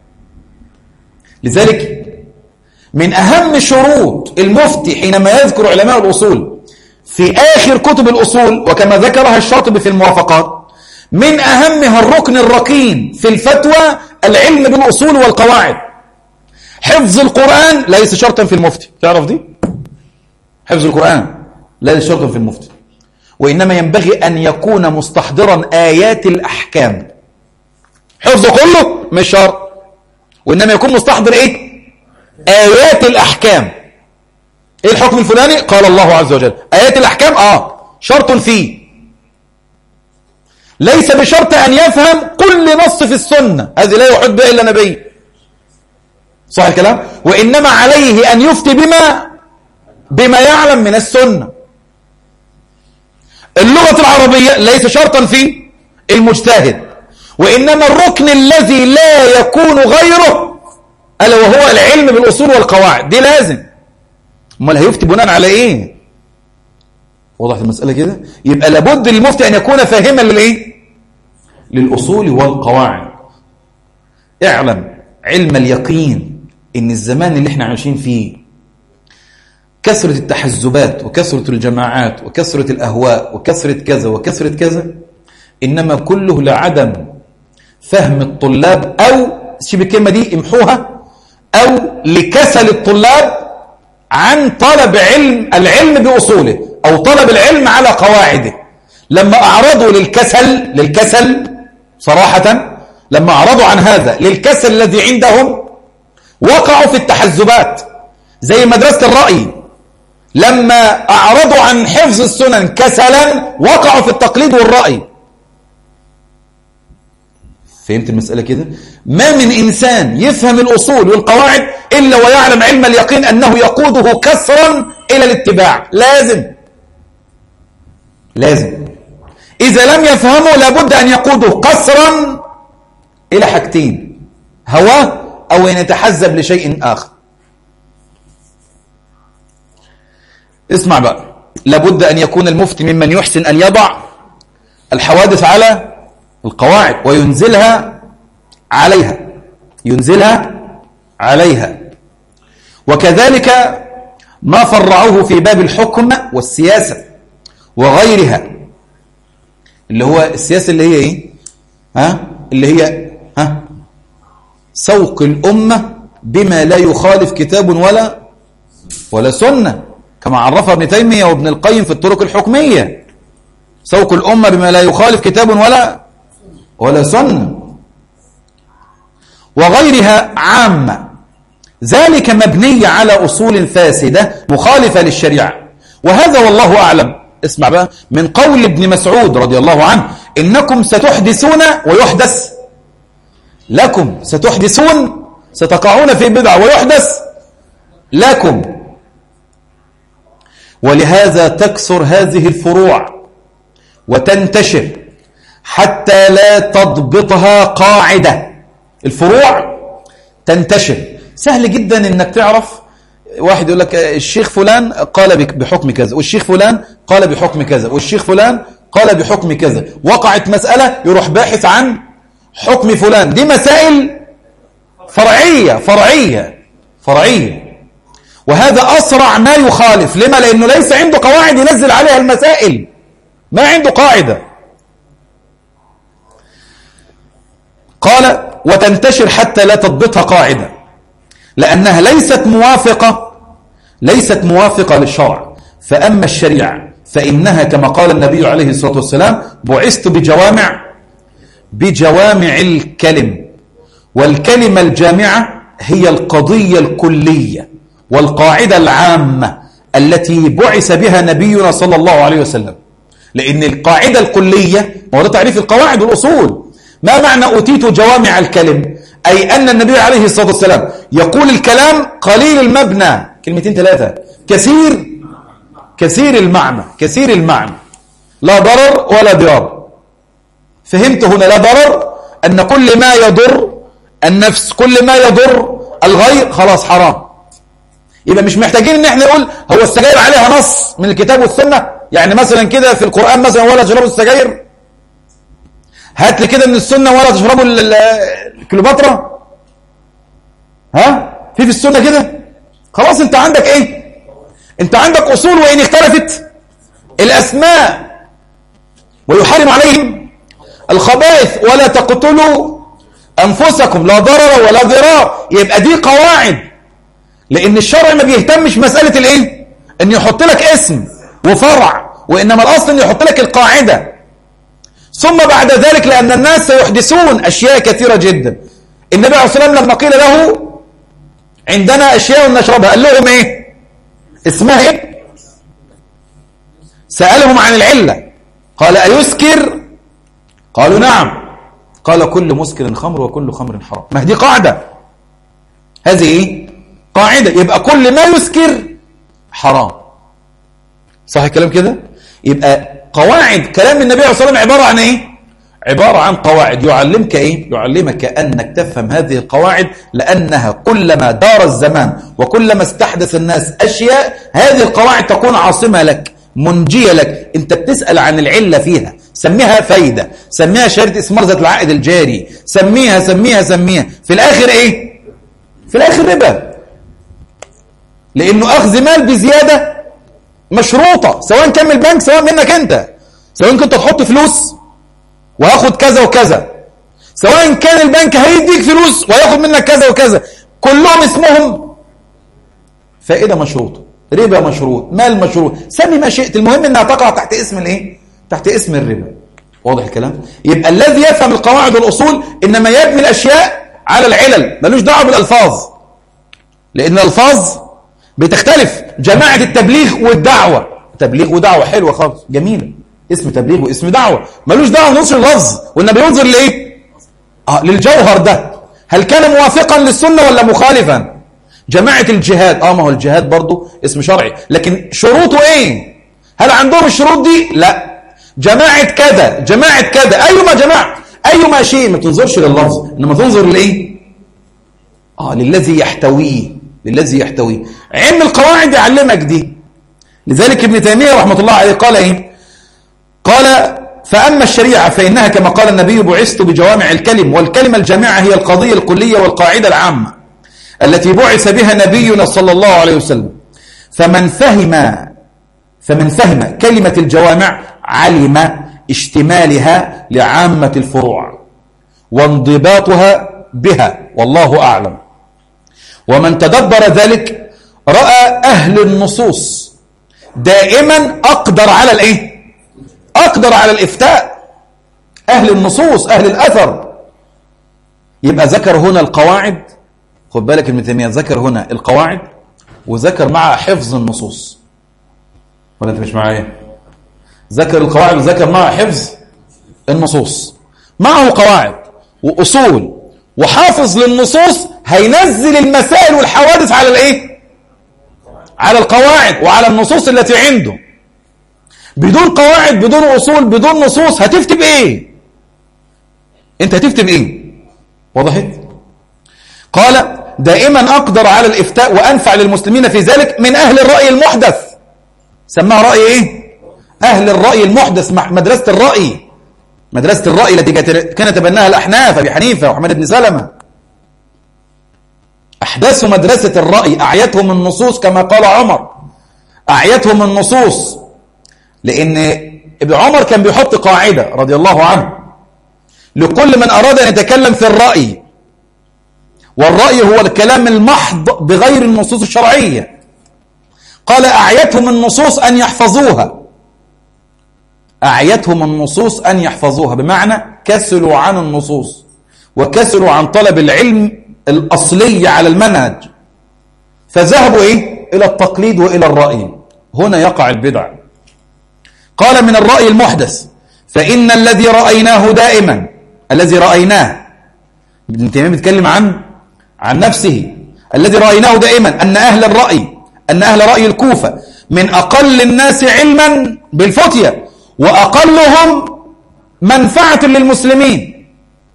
لذلك من أهم شروط المفتي حينما يذكر علماء الأصول في آخر كتب الأصول وكما ذكرها الشاطبي في الموافقات من أهمها الركن الركين في الفتوى العلم بالأصول والقواعد حفظ القرآن ليس شرطا في المفتي تعرف دي؟ حفظ القرآن ليس شرطا في المفتي وإنما ينبغي أن يكون مستحضرا آيات الأحكام حفظه كله مش شرط وإنما يكون مستحضر إيه آيات الأحكام إيه الحكم الفلاني قال الله عز وجل آيات الأحكام آه شرط فيه ليس بشرط أن يفهم كل نص في السنة هذه لا يحد بها إلا نبي صح الكلام وإنما عليه أن يفتي بما بما يعلم من السنة اللغة العربية ليس شرطا في المجتهد وإنما الركن الذي لا يكون غيره ألا وهو العلم بالأصول والقواعد دي لازم امال هيفتي بناء على إيه وضحت المسألة كده يبقى لابد للمفتي أن يكون فاهما للإيه للأصول والقواعد اعلم علم اليقين إن الزمان اللي احنا عايشين فيه كثرة التحزبات وكثرة الجماعات وكثرة الأهواء وكثرة كذا وكثرة كذا إنما كله لعدم فهم الطلاب أو شبه الكلمة دي امحوها أو لكسل الطلاب عن طلب علم العلم بأصوله أو طلب العلم على قواعده لما أعرضوا للكسل للكسل صراحة لما أعرضوا عن هذا للكسل الذي عندهم وقعوا في التحزبات زي مدرسة الرأي لما أعرضوا عن حفظ السنن كسلا وقعوا في التقليد والرأي فهمت المسألة كده ما من إنسان يفهم الأصول والقواعد إلا ويعلم علم اليقين أنه يقوده كسرا إلى الاتباع لازم لازم إذا لم يفهمه لابد أن يقوده قسرا إلى حاجتين هواه أو أن يتحزب لشيء آخر اسمع بقى لابد أن يكون المفتي ممن يحسن أن يضع الحوادث على القواعد وينزلها عليها ينزلها عليها وكذلك ما فرعوه في باب الحكم والسياسة وغيرها اللي هو السياسة اللي هي ايه ها اللي هي ها سوق الأمة بما لا يخالف كتاب ولا ولا سنة كما عرفها ابن تيمية وابن القيم في الطرق الحكمية سوق الأمة بما لا يخالف كتاب ولا ولا سنة وغيرها عامة ذلك مبني على أصول فاسدة مخالفة للشريعة وهذا والله أعلم اسمع بقى من قول ابن مسعود رضي الله عنه إنكم ستحدثون ويحدث لكم ستحدثون ستقعون في بدعة ويحدث لكم ولهذا تكثر هذه الفروع وتنتشر حتى لا تضبطها قاعدة الفروع تنتشر سهل جدا انك تعرف واحد يقول لك الشيخ فلان قال بحكم كذا والشيخ فلان قال بحكم كذا والشيخ فلان قال بحكم كذا وقعت مسألة يروح باحث عن حكم فلان دي مسائل فرعية فرعية فرعية وهذا أسرع ما يخالف لما لأنه ليس عنده قواعد ينزل عليها المسائل ما عنده قاعدة قال وتنتشر حتى لا تضبطها قاعدة لأنها ليست موافقة ليست موافقة للشرع فأما الشريعة فإنها كما قال النبي عليه الصلاة والسلام بعثت بجوامع بجوامع الكلم والكلمة الجامعة هي القضية الكلية والقاعدة العامة التي بعث بها نبينا صلى الله عليه وسلم لأن القاعدة الكلية ما هو ده تعريف القواعد والأصول ما معنى أوتيت جوامع الكلم أي أن النبي عليه الصلاة والسلام يقول الكلام قليل المبنى كلمتين ثلاثة كثير كثير المعنى كثير المعنى لا ضرر ولا ضرار فهمت هنا لا ضرر أن كل ما يضر النفس كل ما يضر الغير خلاص حرام يبقى مش محتاجين ان احنا نقول هو السجاير عليها نص من الكتاب والسنة يعني مثلا كده في القرآن مثلا ولا تشربوا السجاير هات لي كده من السنة ولا تشربوا الكليوباترا ها في في السنة كده خلاص انت عندك ايه انت عندك اصول وان اختلفت الاسماء ويحرم عليهم الخبائث ولا تقتلوا انفسكم لا ضرر ولا ضرار يبقى دي قواعد لان الشرع ما بيهتمش مسألة الايه ان يحط لك اسم وفرع وانما الاصل ان يحط لك القاعدة ثم بعد ذلك لان الناس سيحدثون اشياء كثيرة جدا النبي عليه الصلاة والسلام لما قيل له عندنا اشياء نشربها قال لهم ايه اسمها ايه سألهم عن العلة قال أيسكر قالوا نعم قال كل مسكر خمر وكل خمر حرام ما دي قاعدة هذه ايه قاعدة يبقى كل ما يسكر حرام صح الكلام كده يبقى قواعد كلام النبي عليه الصلاة والسلام عبارة عن ايه عبارة عن قواعد يعلمك ايه يعلمك انك تفهم هذه القواعد لانها كلما دار الزمان وكلما استحدث الناس اشياء هذه القواعد تكون عاصمة لك منجية لك انت بتسأل عن العلة فيها سميها فايدة سميها شهادة اسمار ذات العائد الجاري سميها سميها سميها في الاخر ايه في الاخر ربا لانه اخذ مال بزيادة مشروطة سواء كان من البنك سواء منك انت سواء كنت تحط فلوس وهاخد كذا وكذا سواء كان البنك هيديك فلوس وياخد منك كذا وكذا كلهم اسمهم فائدة مشروطة ربا مشروط مال مشروط سمي ما شئت المهم انها تقع تحت اسم الايه تحت اسم الربا واضح الكلام يبقى الذي يفهم القواعد والاصول انما يبني الاشياء على العلل ملوش دعوه بالالفاظ لان الالفاظ بتختلف جماعه التبليغ والدعوه تبليغ ودعوه حلوه خالص جميله اسم تبليغ واسم دعوه ملوش دعوه بنصر اللفظ والنبي ينظر لايه اه للجوهر ده هل كان موافقا للسنه ولا مخالفا جماعة الجهاد اه ما هو الجهاد برضو اسم شرعي لكن شروطه ايه هل عندهم الشروط دي لا جماعة كذا جماعة كذا ايما جماعة ايما شيء ما تنظرش لللفظ انما تنظر لايه اه للذي يحتويه للذي يحتويه علم القواعد يعلمك دي لذلك ابن تيمية رحمة الله عليه قال ايه قال فأما الشريعة فإنها كما قال النبي بعثت بجوامع الكلم والكلمة الجامعة هي القضية الكلية والقاعدة العامة التي بعث بها نبينا صلى الله عليه وسلم فمن فهم فمن فهم كلمة الجوامع علم اشتمالها لعامة الفروع وانضباطها بها والله أعلم ومن تدبر ذلك رأى أهل النصوص دائما أقدر على الإيه؟ أقدر على الإفتاء أهل النصوص أهل الأثر يبقى ذكر هنا القواعد خد بالك ابن تيميه ذكر هنا القواعد وذكر مع حفظ النصوص ولا انت مش معايا ذكر القواعد وذكر مع حفظ النصوص معه قواعد واصول وحافظ للنصوص هينزل المسائل والحوادث على الايه على القواعد وعلى النصوص التي عنده بدون قواعد بدون اصول بدون نصوص هتفتي بايه انت هتفتي بايه وضحت قال دائما أقدر على الإفتاء وأنفع للمسلمين في ذلك من أهل الرأي المحدث سماها رأي إيه؟ أهل الرأي المحدث مدرسة الرأي مدرسة الرأي التي كان تبناها الأحناف أبي حنيفة وحمد بن سلمة أحدثوا مدرسة الرأي أعيتهم النصوص كما قال عمر أعيتهم النصوص لأن ابن عمر كان بيحط قاعدة رضي الله عنه لكل من أراد أن يتكلم في الرأي والرأي هو الكلام المحض بغير النصوص الشرعية قال أعيتهم النصوص أن يحفظوها أعيتهم النصوص أن يحفظوها بمعنى كسلوا عن النصوص وكسلوا عن طلب العلم الأصلي على المنهج فذهبوا إيه؟ إلى التقليد وإلى الرأي هنا يقع البدع قال من الرأي المحدث فإن الذي رأيناه دائما الذي رأيناه ابن تيمية بيتكلم عن عن نفسه الذي رأيناه دائما أن أهل الرأي أن أهل رأي الكوفة من أقل الناس علما بالفتية وأقلهم منفعة للمسلمين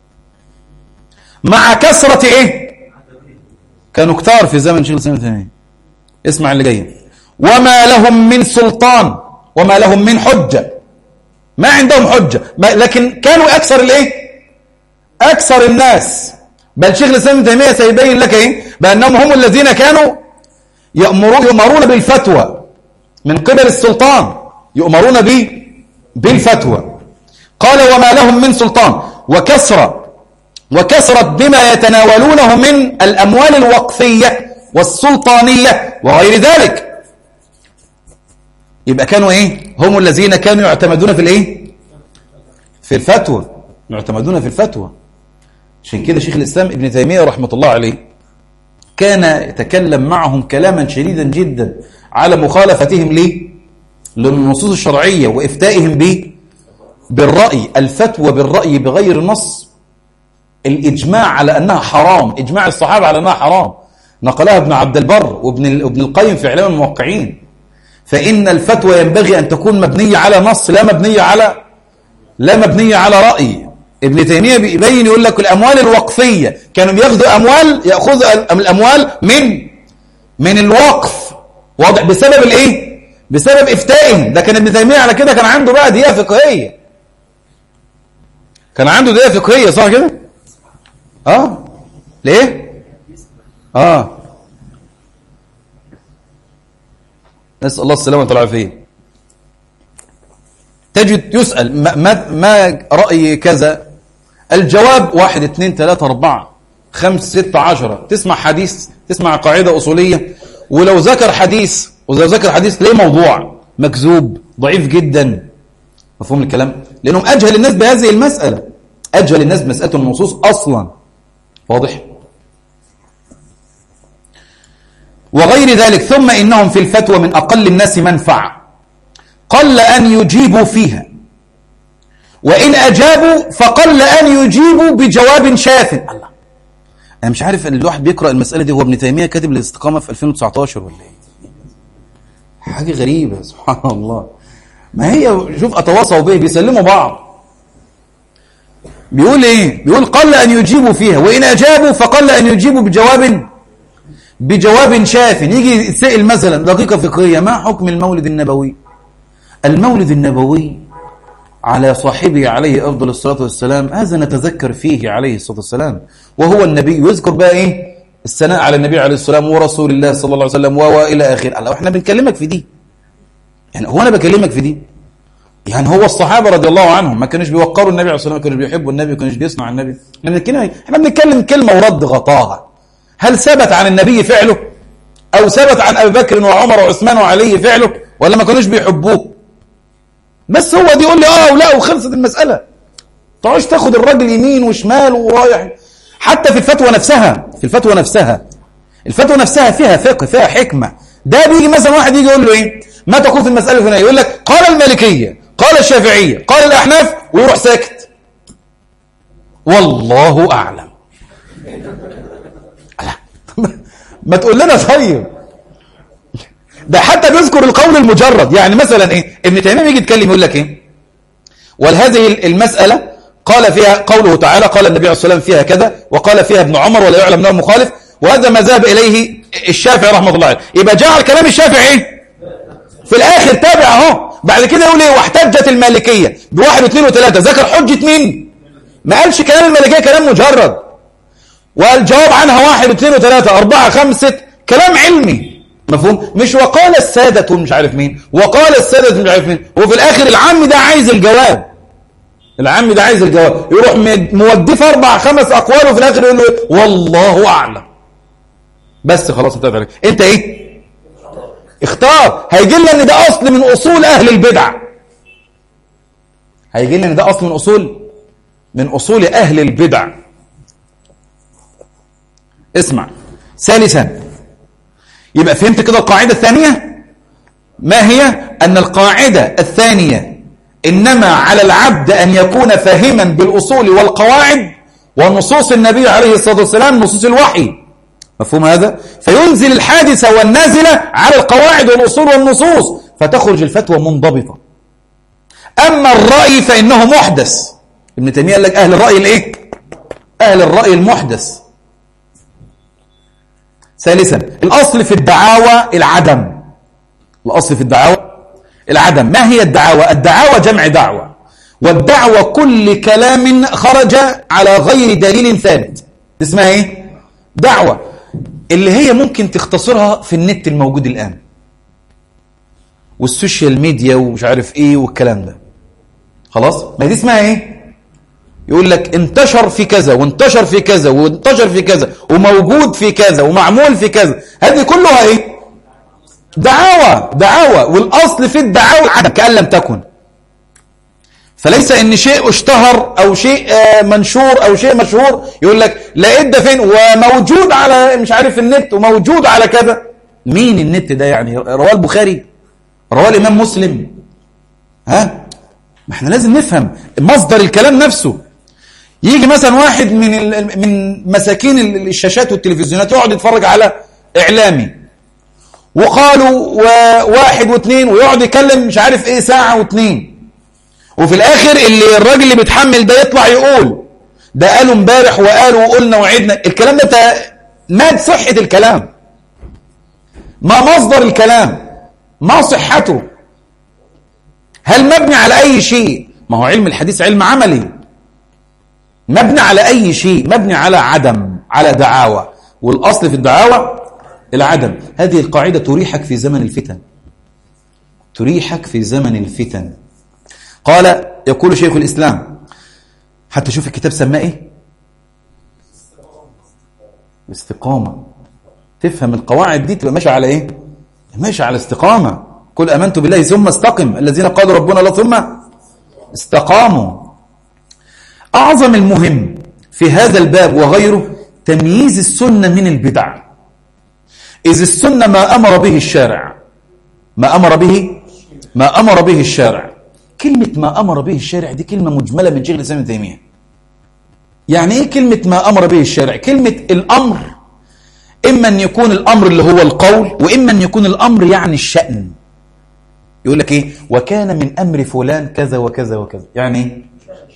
مع كثرة إيه كانوا كتار في زمن شيخ الإسلام الثاني اسمع اللي جاي وما لهم من سلطان وما لهم من حجة ما عندهم حجة لكن كانوا أكثر الإيه أكثر الناس بل شيخ الإسلام ابن تيمية سيبين لك إيه بأنهم هم الذين كانوا يأمرون, يؤمرون بالفتوى من قبل السلطان يؤمرون به بالفتوى قال وما لهم من سلطان وكسرة وكسرت بما يتناولونه من الأموال الوقفية والسلطانية وغير ذلك يبقى كانوا إيه هم الذين كانوا يعتمدون في الإيه في الفتوى يعتمدون في الفتوى عشان كده شيخ الإسلام ابن تيمية رحمة الله عليه كان يتكلم معهم كلاما شديدا جدا على مخالفتهم ليه للنصوص الشرعية وإفتائهم به بالرأي الفتوى بالرأي بغير نص الإجماع على أنها حرام إجماع الصحابة على أنها حرام نقلها ابن عبد البر وابن ابن القيم في إعلام الموقعين فإن الفتوى ينبغي أن تكون مبنية على نص لا مبنية على لا مبنية على رأي ابن تيمية بيبين يقول لك الأموال الوقفية كانوا بياخذوا أموال يأخذوا الأموال من من الوقف واضح بسبب الإيه بسبب إفتائهم ده كان ابن تيمية على كده كان عنده بقى دية فقهية كان عنده دية فقهية صح كده اه ليه اه نسأل الله السلامة والعافية تجد يسأل ما, ما, ما رأي كذا الجواب واحد اثنين ثلاثة أربعة خمس ستة عشرة تسمع حديث تسمع قاعدة أصولية ولو ذكر حديث ولو ذكر حديث ليه موضوع مكذوب ضعيف جدا مفهوم الكلام لأنهم أجهل الناس بهذه المسألة أجهل الناس بمسألة النصوص أصلا واضح وغير ذلك ثم إنهم في الفتوى من أقل الناس منفعة قل أن يجيبوا فيها وإن أجابوا فقل أن يجيبوا بجواب شاف الله أنا مش عارف أن الواحد بيقرأ المسألة دي هو ابن تيمية كاتب الاستقامة في 2019 ولا إيه حاجة غريبة سبحان الله ما هي شوف أتواصوا به بيسلموا بعض بيقول إيه بيقول قل أن يجيبوا فيها وإن أجابوا فقل أن يجيبوا بجواب بجواب شاف يجي يتسأل مثلا دقيقة فقهية ما حكم المولد النبوي المولد النبوي على صاحبه عليه أفضل الصلاة والسلام هذا نتذكر فيه عليه الصلاة والسلام وهو النبي يذكر بقى إيه الثناء على النبي عليه السلام ورسول الله صلى الله عليه وسلم وإلى آخر الله احنا بنكلمك في دي يعني هو أنا بكلمك في دي يعني هو الصحابة رضي الله عنهم ما كانوش بيوقروا النبي عليه الصلاة والسلام ما كانوش بيحبوا النبي ما كانوش بيسمعوا النبي احنا بنتكلم احنا بنتكلم كلمة ورد غطاها هل ثبت عن النبي فعله أو ثبت عن أبي بكر وعمر وعثمان وعلي فعله ولا ما كانوش بيحبوه بس هو دي يقول لي اه ولا وخلصت المسألة تعوش تاخد الراجل يمين وشمال ورايح حتى في الفتوى نفسها في الفتوى نفسها الفتوى نفسها فيها فقه فيها حكمة ده بيجي مثلا واحد يجي يقول له ايه ما تقول في المسألة الفلانية يقول لك قال المالكية قال الشافعية قال الأحناف ويروح ساكت والله أعلم ما تقول لنا طيب ده حتى بيذكر القول المجرد يعني مثلا ايه ابن تيميه يجي يتكلم يقول لك ايه ولهذه المسألة قال فيها قوله تعالى قال النبي عليه الصلاة والسلام فيها كذا وقال فيها ابن عمر ولا يعلم له مخالف وهذا ما ذهب إليه الشافعي رحمه الله عليه يبقى جعل كلام الشافعي ايه في الآخر تابع اهو بعد كده يقول ايه واحتجت المالكية بواحد واثنين وثلاثة ذكر حجة مين ما قالش كلام المالكية كلام مجرد والجواب عنها واحد واثنين وثلاثة أربعة خمسة كلام علمي مفهوم مش وقال السادة مش عارف مين وقال السادة مش عارف مين وفي الآخر العام ده عايز الجواب العام ده عايز الجواب يروح مودف أربع خمس أقوال وفي الآخر يقول له والله أعلم بس خلاص انتهت عليك انت ايه اختار هيجي لنا ان ده اصل من اصول اهل البدع هيجي لنا ان ده اصل من اصول من اصول اهل البدع اسمع ثالثا يبقى فهمت كده القاعدة الثانية ما هي أن القاعدة الثانية إنما على العبد أن يكون فاهما بالأصول والقواعد ونصوص النبي عليه الصلاة والسلام نصوص الوحي مفهوم هذا؟ فينزل الحادثة والنازلة على القواعد والأصول والنصوص فتخرج الفتوى منضبطة أما الرأي فإنه محدث ابن تيمية قال لك أهل الرأي الإيه؟ أهل الرأي المحدث ثالثا الأصل في الدعاوى العدم الأصل في الدعاوى العدم ما هي الدعاوى؟ الدعاوى جمع دعوة والدعوة كل كلام خرج على غير دليل ثابت اسمها ايه؟ دعوة اللي هي ممكن تختصرها في النت الموجود الآن والسوشيال ميديا ومش عارف ايه والكلام ده خلاص ما دي اسمها ايه يقول لك انتشر في كذا وانتشر في كذا وانتشر في كذا وموجود في كذا ومعمول في كذا هذه كلها ايه دعاوى دعاوى والاصل في الدعاوى عدم كأن لم تكن فليس ان شيء اشتهر او شيء منشور او شيء مشهور يقول لك لقيت ده فين وموجود على مش عارف النت وموجود على كذا مين النت ده يعني رواه البخاري رواه الامام مسلم ها ما احنا لازم نفهم مصدر الكلام نفسه يجي مثلا واحد من من مساكين الشاشات والتلفزيونات يقعد يتفرج على اعلامي وقالوا واحد واثنين ويقعد يكلم مش عارف ايه ساعة واثنين وفي الاخر اللي الراجل اللي بيتحمل ده يطلع يقول ده قالوا امبارح وقالوا وقلنا وعدنا الكلام ده ما صحة الكلام ما مصدر الكلام ما صحته هل مبني على أي شيء ما هو علم الحديث علم عملي مبني على أي شيء مبني على عدم على دعاوى والأصل في الدعاوى العدم هذه القاعدة تريحك في زمن الفتن تريحك في زمن الفتن قال يقول شيخ الإسلام حتى شوف الكتاب سماه إيه استقامة تفهم القواعد دي تبقى ماشي على إيه ماشي على استقامة قل أمنت بالله ثم استقم الذين قالوا ربنا الله ثم استقاموا أعظم المهم في هذا الباب وغيره تمييز السنة من البدع إذ السنة ما أمر به الشارع ما أمر به ما أمر به الشارع كلمة ما أمر به الشارع دي كلمة مجملة من شيخ الإسلام ابن تيمية يعني إيه كلمة ما أمر به الشارع كلمة الأمر إما أن يكون الأمر اللي هو القول وإما أن يكون الأمر يعني الشأن يقول لك إيه وكان من أمر فلان كذا وكذا وكذا يعني إيه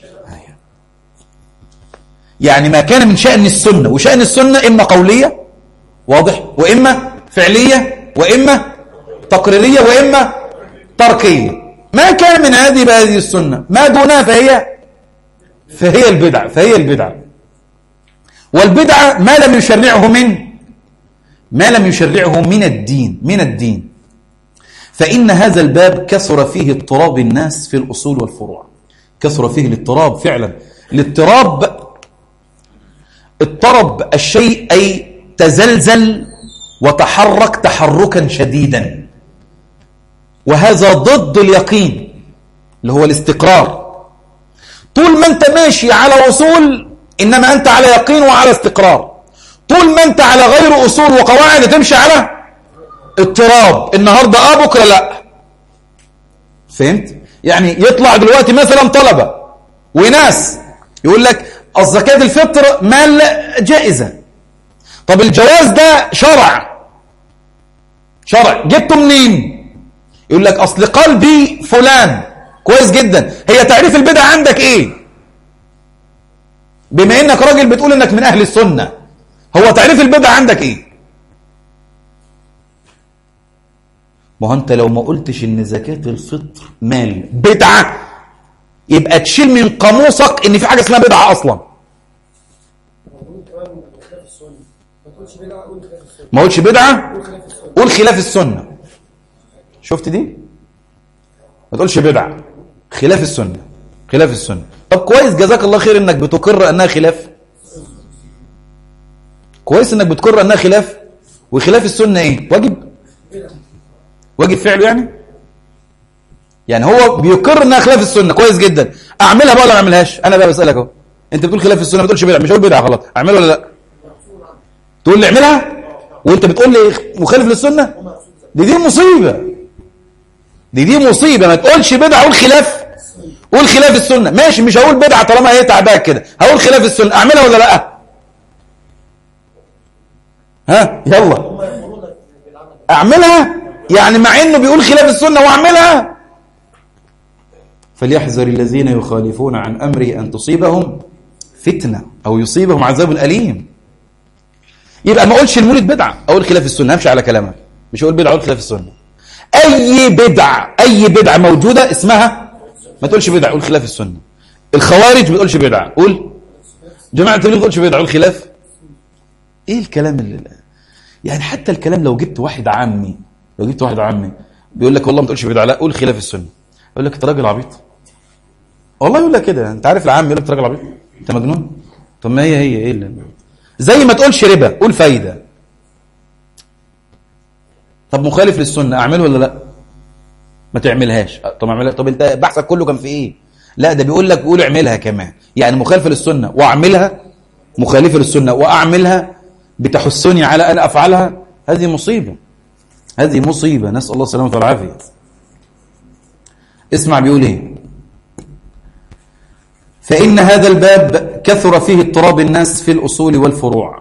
يعني ما كان من شأن السنة وشأن السنة إما قولية واضح وإما فعلية وإما تقريرية وإما تركية ما كان من هذه بهذه السنة ما دونها فهي فهي البدعة فهي البدعة والبدعة ما لم يشرعه من ما لم يشرعه من الدين من الدين فإن هذا الباب كثر فيه اضطراب الناس في الأصول والفروع كثر فيه الاضطراب فعلا الاضطراب اضطرب الشيء أي تزلزل وتحرك تحركا شديدا وهذا ضد اليقين اللي هو الاستقرار طول ما انت ماشي على أصول إنما أنت على يقين وعلى استقرار طول ما انت على غير أصول وقواعد تمشي على اضطراب النهاردة اه بكرة لا فهمت يعني يطلع دلوقتي مثلا طلبة وناس يقول لك الزكاة الفطر مال جائزة طب الجواز ده شرع شرع جبته منين يقول لك أصل قلبي فلان كويس جدا هي تعريف البدع عندك ايه بما انك راجل بتقول انك من اهل السنة هو تعريف البدع عندك ايه ما هو انت لو ما قلتش ان زكاة الفطر مال بدعة يبقى تشيل من قاموسك ان في حاجة اسمها بدعة اصلا ما قلتش بدعة قول خلاف السنة شفت دي ما تقولش بدعة خلاف السنة خلاف السنة طب كويس جزاك الله خير انك بتقر انها خلاف كويس انك بتقر انها خلاف وخلاف السنة ايه واجب واجب فعله يعني يعني هو بيقر انها خلاف السنة كويس جدا اعملها بقى ولا ما اعملهاش انا بقى بسألك اهو انت بتقول خلاف السنة ما تقولش بدعة مش هقول بدعة خلاص اعملها ولا لا تقول لي اعملها وانت بتقول لي مخالف للسنة دي دي مصيبة دي دي مصيبة ما تقولش بدعة قول خلاف قول خلاف السنة ماشي مش هقول بدعة طالما هي تعباك كده هقول خلاف السنة أعملها ولا لا ها يلا أعملها يعني مع إنه بيقول خلاف السنة وأعملها فليحذر الذين يخالفون عن أمره أن تصيبهم فتنة أو يصيبهم عذاب أليم يبقى ما أقولش المولد بدعة أقول خلاف السنة همشي على كلامك مش أقول بدعة أقول خلاف السنة أي بدعة أي بدعة موجودة اسمها ما تقولش بدعة قول خلاف السنة الخوارج ما تقولش بدعة قول جماعة التبليغ ما تقولش بدعة قول خلاف إيه الكلام اللي يعني حتى الكلام لو جبت واحد عامي لو جبت واحد عامي بيقول لك والله ما تقولش بدعة لا قول خلاف السنة يقول لك انت راجل عبيط والله يقول لك كده انت عارف العام يقول لك انت راجل عبيط انت مجنون طب ما هي هي ايه اللي زي ما تقولش ربا قول فايده طب مخالف للسنه اعمله ولا لا ما تعملهاش طب اعملها طب انت بحثك كله كان في ايه لا ده بيقول لك قول اعملها كمان يعني مخالفه للسنه واعملها مخالفه للسنه واعملها بتحثني على ان افعلها هذه مصيبه هذه مصيبه نسال الله السلامه والعافيه اسمع بيقول ايه فإن هذا الباب كثر فيه اضطراب الناس في الأصول والفروع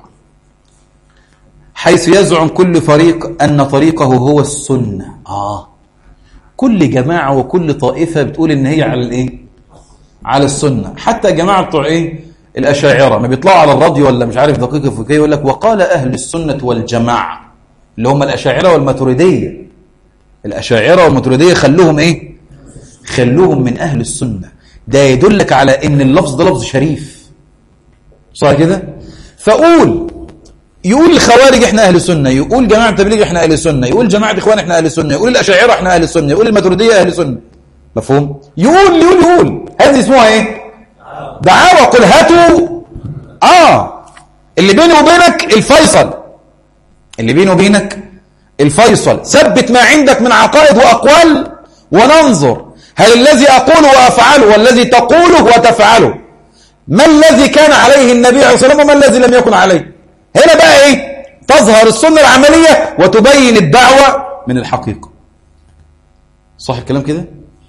حيث يزعم كل فريق أن طريقه هو السنة آه كل جماعة وكل طائفة بتقول إن هي على الإيه على السنة حتى جماعة بتوع إيه الأشاعرة ما بيطلعوا على الراديو ولا مش عارف دقيقة فكية يقول لك وقال أهل السنة والجماعة اللي هم الأشاعرة والماتريدية الأشاعرة والماتريدية خلوهم إيه خلوهم من أهل السنة ده يدلك على ان اللفظ ده لفظ شريف صح كده فقول يقول الخوارج احنا اهل السنه يقول جماعه التبليغ احنا اهل السنه يقول جماعه اخوان احنا اهل السنه يقول الاشاعره احنا اهل السنه يقول الماتريديه اهل السنه مفهوم يقول يقول يقول هذه اسمها ايه دعاوى قل هاتوا اه اللي بيني وبينك الفيصل اللي بيني وبينك الفيصل ثبت ما عندك من عقائد واقوال وننظر هل الذي أقوله وأفعله والذي تقوله وتفعله ما الذي كان عليه النبي عليه الصلاة والسلام وما الذي لم يكن عليه هنا بقى إيه تظهر السنة العملية وتبين الدعوة من الحقيقة صح الكلام كده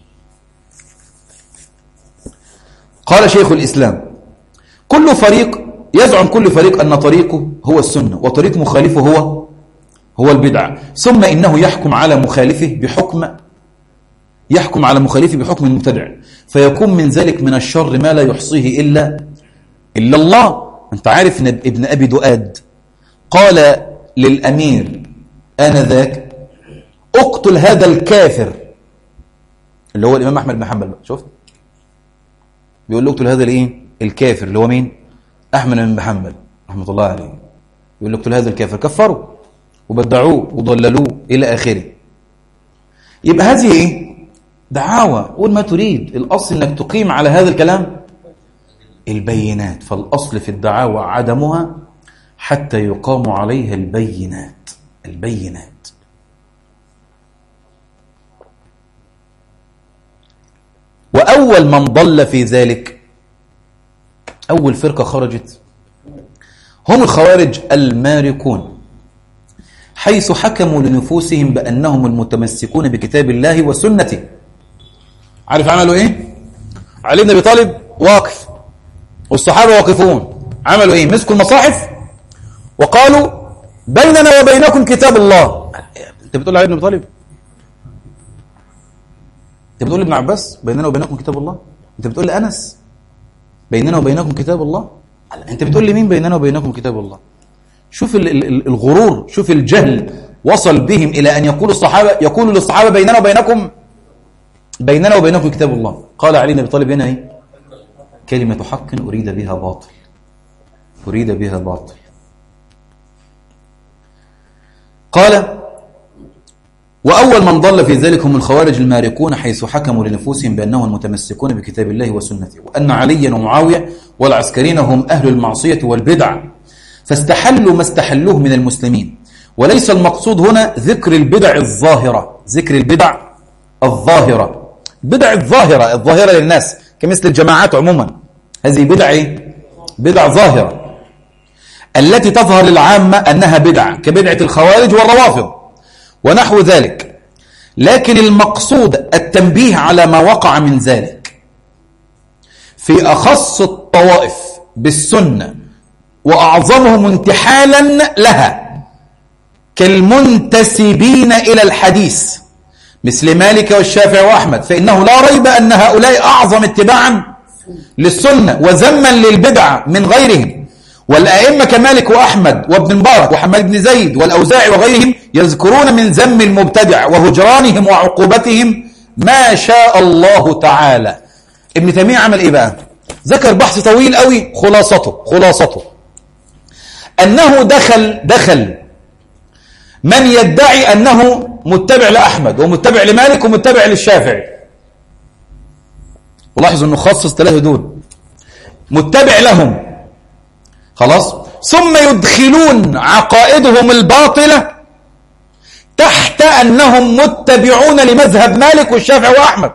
قال شيخ الإسلام كل فريق يزعم كل فريق أن طريقه هو السنة وطريق مخالفه هو هو البدعة ثم إنه يحكم على مخالفه بحكم يحكم على مخالفه بحكم المبتدع فيكون من ذلك من الشر ما لا يحصيه إلا إلا الله أنت عارف إن ابن أبي دؤاد قال للأمير آنذاك اقتل هذا الكافر اللي هو الإمام أحمد بن حنبل شفت بيقول له اقتل هذا الايه الكافر اللي هو مين أحمد بن حنبل رحمة الله عليه يقول له اقتل هذا الكافر كفروا وبدعوه وضللوه إلى آخره يبقى هذه ايه دعاوى قول ما تريد الأصل أنك تقيم على هذا الكلام البينات فالأصل في الدعاوى عدمها حتى يقام عليها البينات البينات وأول من ضل في ذلك أول فرقة خرجت هم الخوارج الماركون حيث حكموا لنفوسهم بأنهم المتمسكون بكتاب الله وسنته عارف عملوا ايه علي بن ابي طالب واقف والصحابه واقفون عملوا ايه مسكوا المصاحف وقالوا بيننا وبينكم كتاب الله انت بتقول علي بن ابي طالب انت بتقول لابن عباس بيننا وبينكم كتاب الله انت بتقول لانس بيننا وبينكم كتاب الله انت بتقول لمين بيننا وبينكم كتاب الله شوف الغرور شوف الجهل وصل بهم الى ان يقول الصحابه يقول للصحابه بيننا وبينكم بيننا وبينكم كتاب الله قال علي بن ابي طالب هنا ايه كلمة حق أريد بها باطل أريد بها باطل قال وأول من ضل في ذلك هم الخوارج المارقون حيث حكموا لنفوسهم بأنهم المتمسكون بكتاب الله وسنته وأن عليا ومعاوية والعسكرين هم أهل المعصية والبدع فاستحلوا ما استحلوه من المسلمين وليس المقصود هنا ذكر البدع الظاهرة ذكر البدع الظاهرة بدع الظاهرة الظاهرة للناس كمثل الجماعات عموما هذه بدع ايه؟ بدع ظاهرة التي تظهر للعامة أنها بدع كبدعة الخوارج والروافض ونحو ذلك لكن المقصود التنبيه على ما وقع من ذلك في أخص الطوائف بالسنة وأعظمهم انتحالا لها كالمنتسبين إلى الحديث مثل مالك والشافعي وأحمد فإنه لا ريب أن هؤلاء أعظم اتباعا للسنة وذما للبدع من غيرهم والأئمة كمالك وأحمد وابن مبارك وحماد بن زيد والأوزاعي وغيرهم يذكرون من ذم المبتدع وهجرانهم وعقوبتهم ما شاء الله تعالى ابن تيمية عمل إيه بقى ذكر بحث طويل قوي خلاصته خلاصته أنه دخل دخل من يدعي أنه متبع لأحمد ومتبع لمالك ومتبع للشافعي ولاحظوا أنه خصص ثلاثة دول متبع لهم خلاص ثم يدخلون عقائدهم الباطلة تحت أنهم متبعون لمذهب مالك والشافعي وأحمد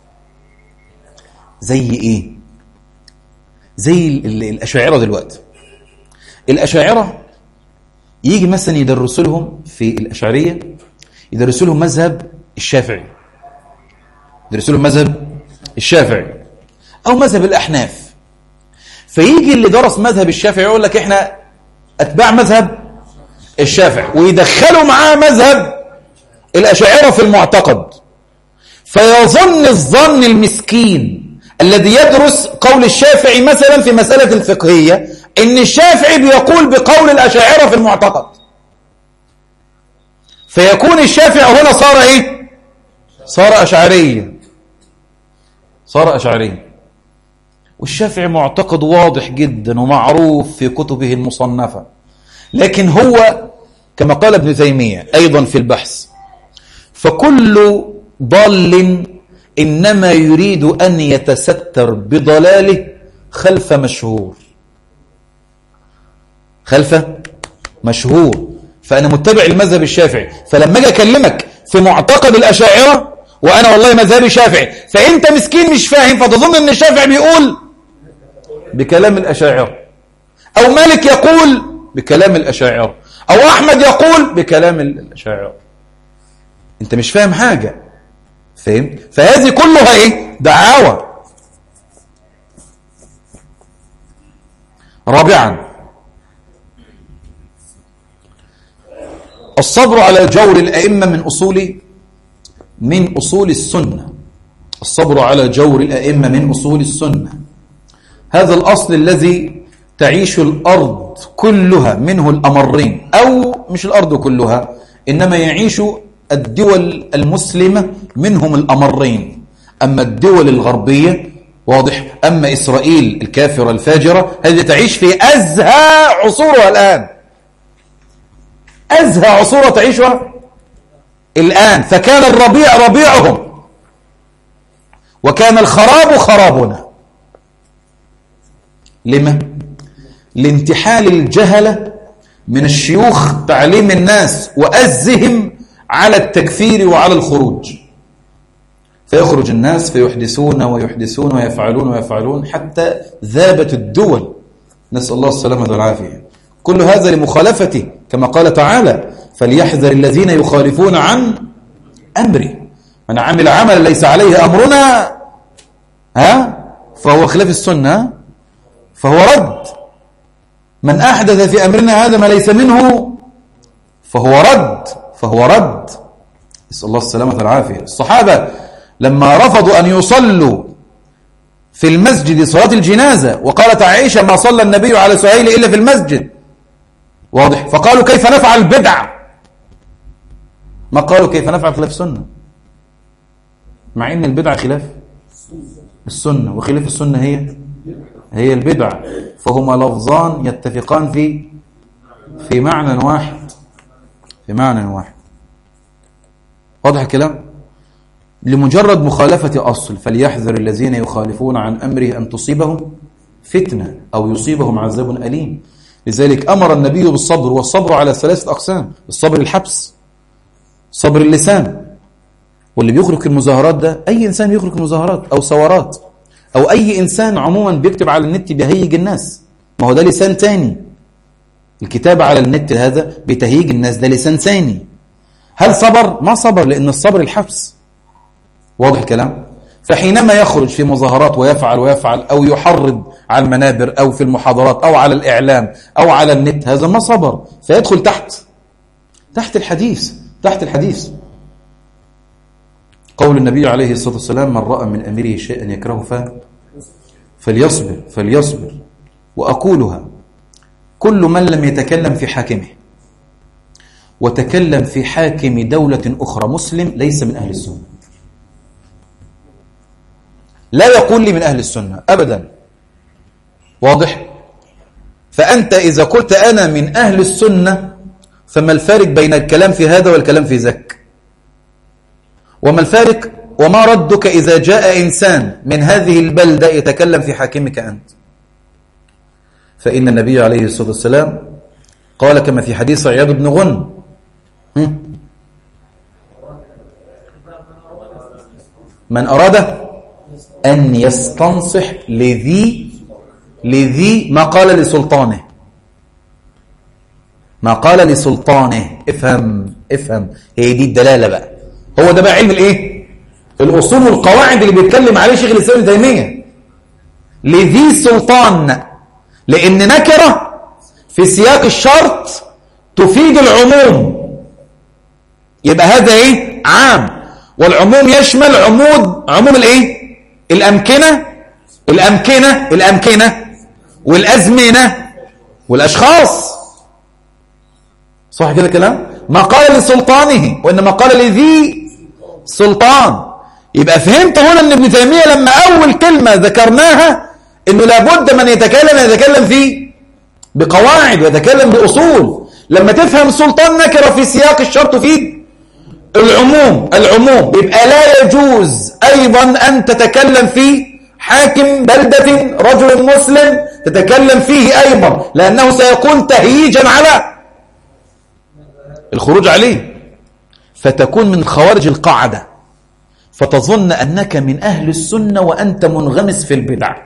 زي إيه زي الأشاعرة دلوقتي الأشاعرة يجي مثلا يدرسوا لهم في الأشعرية يدرسوا لهم مذهب الشافعي يدرسوا لهم مذهب الشافعي أو مذهب الأحناف فيجي اللي درس مذهب الشافعي يقول لك إحنا أتباع مذهب الشافعي ويدخلوا معاه مذهب الأشاعرة في المعتقد فيظن الظن المسكين الذي يدرس قول الشافعي مثلا في مسألة الفقهية إن الشافعي بيقول بقول الأشاعرة في المعتقد فيكون الشافعي هنا صار إيه صار أشعريا صار أشعريا والشافعي معتقد واضح جدا ومعروف في كتبه المصنفة لكن هو كما قال ابن تيمية أيضا في البحث فكل ضال إنما يريد أن يتستر بضلاله خلف مشهور خلف مشهور فأنا متبع المذهب الشافعي فلما أجي أكلمك في معتقد الأشاعرة وأنا والله مذهبي شافعي فأنت مسكين مش فاهم فتظن أن الشافعي بيقول بكلام الأشاعرة أو مالك يقول بكلام الأشاعرة أو أحمد يقول بكلام الأشاعرة أنت مش فاهم حاجة فهم؟ فهذه كلها إيه؟ دعاوى رابعا الصبر على جور الأئمة من أصول من أصول السنة الصبر على جور الأئمة من أصول السنة هذا الأصل الذي تعيش الأرض كلها منه الأمرين أو مش الأرض كلها إنما يعيش الدول المسلمة منهم الأمرين أما الدول الغربية واضح أما إسرائيل الكافرة الفاجرة هذه تعيش في أزهى عصورها الآن أزهى عصورها تعيشها الآن فكان الربيع ربيعهم وكان الخراب خرابنا لما؟ لانتحال الجهلة من الشيوخ تعليم الناس وأزهم على التكفير وعلى الخروج فيخرج الناس فيحدثون ويحدثون ويفعلون ويفعلون حتى ذابت الدول نسأل الله السلامة والعافية كل هذا لمخالفته كما قال تعالى فليحذر الذين يخالفون عن أمره من عمل عملا ليس عليه أمرنا ها فهو خلاف السنة فهو رد من أحدث في أمرنا هذا ما ليس منه فهو رد فهو رد نسأل الله السلامة والعافية الصحابة لما رفضوا أن يصلوا في المسجد صلاة الجنازة وقالت عائشة ما صلى النبي على سهيل إلا في المسجد واضح فقالوا كيف نفعل بدع ما قالوا كيف نفعل خلاف السنة مع ان البدعة خلاف السنة وخلاف السنة هي هي البدع فهما لفظان يتفقان في في معنى واحد في معنى واحد واضح الكلام لمجرد مخالفة أصل فليحذر الذين يخالفون عن أمره أن تصيبهم فتنة أو يصيبهم عذاب أليم لذلك أمر النبي بالصبر والصبر على ثلاثة أقسام الصبر الحبس صبر اللسان واللي بيخرج المظاهرات ده أي إنسان بيخرج المظاهرات أو ثورات أو أي إنسان عموما بيكتب على النت بيهيج الناس ما هو ده لسان تاني الكتابة على النت هذا بتهيج الناس ده لسان ثاني هل صبر؟ ما صبر لأن الصبر الحبس واضح الكلام فحينما يخرج في مظاهرات ويفعل ويفعل أو يحرض على المنابر أو في المحاضرات أو على الإعلام أو على النت هذا ما صبر فيدخل تحت تحت الحديث تحت الحديث قول النبي عليه الصلاة والسلام من رأى من أميره شيئا يكرهه ف... فليصبر فليصبر وأقولها كل من لم يتكلم في حاكمه وتكلم في حاكم دولة أخرى مسلم ليس من أهل السنة لا يقول لي من أهل السنة أبدا واضح فأنت إذا قلت أنا من أهل السنة فما الفارق بين الكلام في هذا والكلام في ذاك وما الفارق وما ردك إذا جاء إنسان من هذه البلدة يتكلم في حاكمك أنت فإن النبي عليه الصلاة والسلام قال كما في حديث عياض بن غن من أراد أن يستنصح لذي لذي ما قال لسلطانه ما قال لسلطانه افهم افهم هي دي الدلالة بقى هو ده بقى علم الايه الأصول والقواعد اللي بيتكلم عليه شيخ الإسلام ابن تيمية لذي سلطان لأن نكرة في سياق الشرط تفيد العموم يبقى هذا ايه عام والعموم يشمل عمود عموم الايه الأمكنة الأمكنة الأمكنة والأزمنة والأشخاص صح كده كلام ما قال لسلطانه وإنما قال لذي سلطان يبقى فهمت هنا أن ابن تيمية لما أول كلمة ذكرناها أنه لابد من يتكلم يتكلم فيه بقواعد ويتكلم بأصول لما تفهم سلطان نكرة في سياق الشرط تفيد العموم العموم يبقى لا يجوز أيضا أن تتكلم في حاكم بلدة رجل مسلم تتكلم فيه أيضا لأنه سيكون تهييجا على الخروج عليه فتكون من خوارج القاعدة فتظن أنك من أهل السنة وأنت منغمس في البدع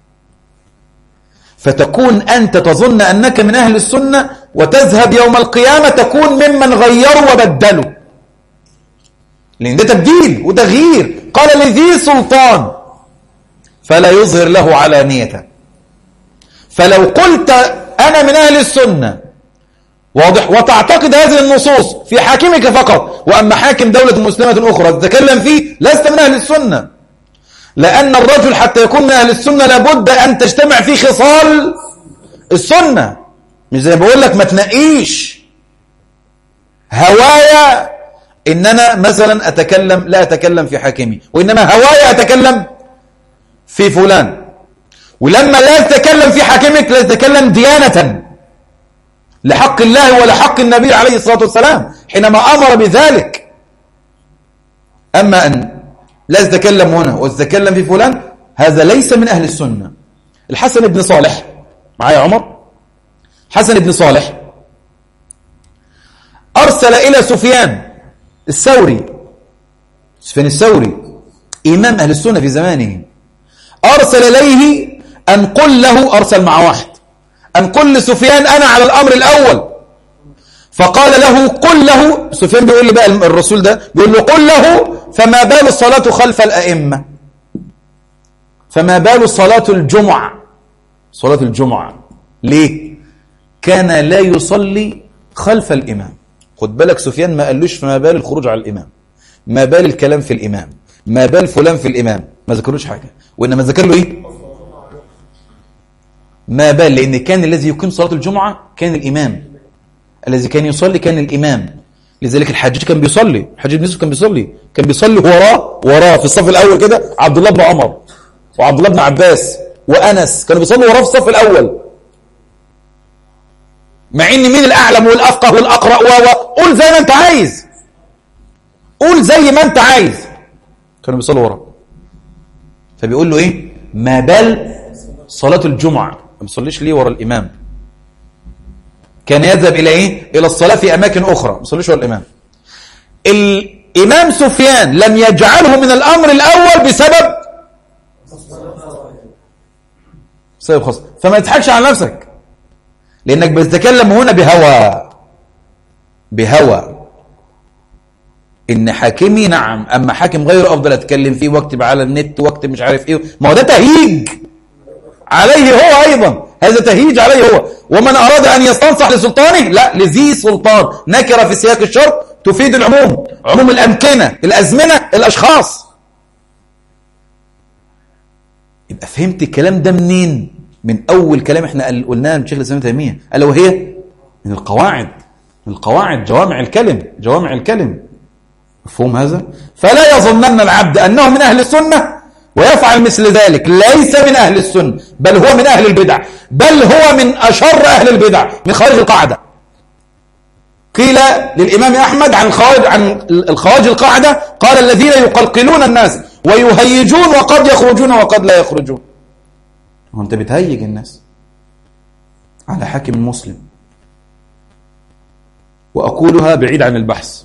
فتكون أنت تظن أنك من أهل السنة وتذهب يوم القيامة تكون ممن غيروا وبدلوا لأن ده تبديل وتغيير قال لذي سلطان فلا يظهر له علانية فلو قلت أنا من أهل السنة واضح وتعتقد هذه النصوص في حاكمك فقط وأما حاكم دولة مسلمة أخرى تتكلم فيه لست من أهل السنة لأن الرجل حتى يكون من أهل السنة لابد أن تجتمع فيه خصال السنة مش زي بقول لك ما تنقيش هوايا إن أنا مثلا أتكلم لا أتكلم في حاكمي وإنما هوايا أتكلم في فلان ولما لا تتكلم في حاكمك لا تتكلم ديانة لحق الله ولحق النبي عليه الصلاة والسلام حينما أمر بذلك أما أن لا تتكلم هنا وتتكلم في فلان هذا ليس من أهل السنة الحسن بن صالح معايا عمر حسن بن صالح أرسل إلى سفيان الثوري سفيان الثوري إمام أهل السنة في زمانه أرسل إليه أن قل له أرسل مع واحد أن قل لسفيان أنا على الأمر الأول فقال له قل له سفيان بيقول لي بقى الرسول ده بيقول له قل له فما بال الصلاة خلف الأئمة فما بال الصلاة الجمعة صلاة الجمعة ليه كان لا يصلي خلف الإمام خد بالك سفيان ما قالوش فما بال الخروج على الإمام ما بال الكلام في الإمام ما بال فلان في الإمام ما ذكروش حاجة وإنما ذكر له إيه ما بال لأن كان الذي يقيم صلاة الجمعة كان الإمام الذي كان يصلي كان الإمام لذلك الحجاج كان بيصلي الحجاج بن يوسف كان بيصلي كان بيصلي وراه وراه في الصف الأول كده عبد الله بن عمر وعبد الله بن عباس وأنس كانوا بيصلوا وراه في الصف الأول مع ان مين الاعلم والافقه والاقرا و قول زي ما انت عايز قول زي ما انت عايز كانوا بيصلوا وراه فبيقول له ايه ما بال صلاه الجمعه ما بيصليش ليه ورا الامام كان يذهب الى ايه الى الصلاه في اماكن اخرى ما بيصليش ورا الامام الامام سفيان لم يجعله من الامر الاول بسبب سبب خاص فما تضحكش على نفسك لأنك بتتكلم هنا بهوى بهوى ان حاكمي نعم اما حاكم غير افضل اتكلم فيه واكتب على النت واكتب مش عارف ايه ما هو ده تهيج عليه هو ايضا هذا تهيج عليه هو ومن اراد ان يستنصح لسلطانه لا لذي سلطان نكره في سياق الشرط تفيد العموم عموم الامكنه الازمنه الاشخاص يبقى فهمت الكلام ده منين من اول كلام احنا قلناه من شيخ الاسلام تيميه الا وهي من القواعد من القواعد جوامع الكلم جوامع الكلم مفهوم هذا فلا يظنن العبد أنه من أهل السنة ويفعل مثل ذلك ليس من أهل السنة بل هو من أهل البدع بل هو من أشر أهل البدع من خارج القاعدة قيل للإمام أحمد عن الخوارج عن الخوارج القاعدة قال الذين يقلقلون الناس ويهيجون وقد يخرجون وقد لا يخرجون وانت بتهيج الناس على حاكم مسلم وأقولها بعيد عن البحث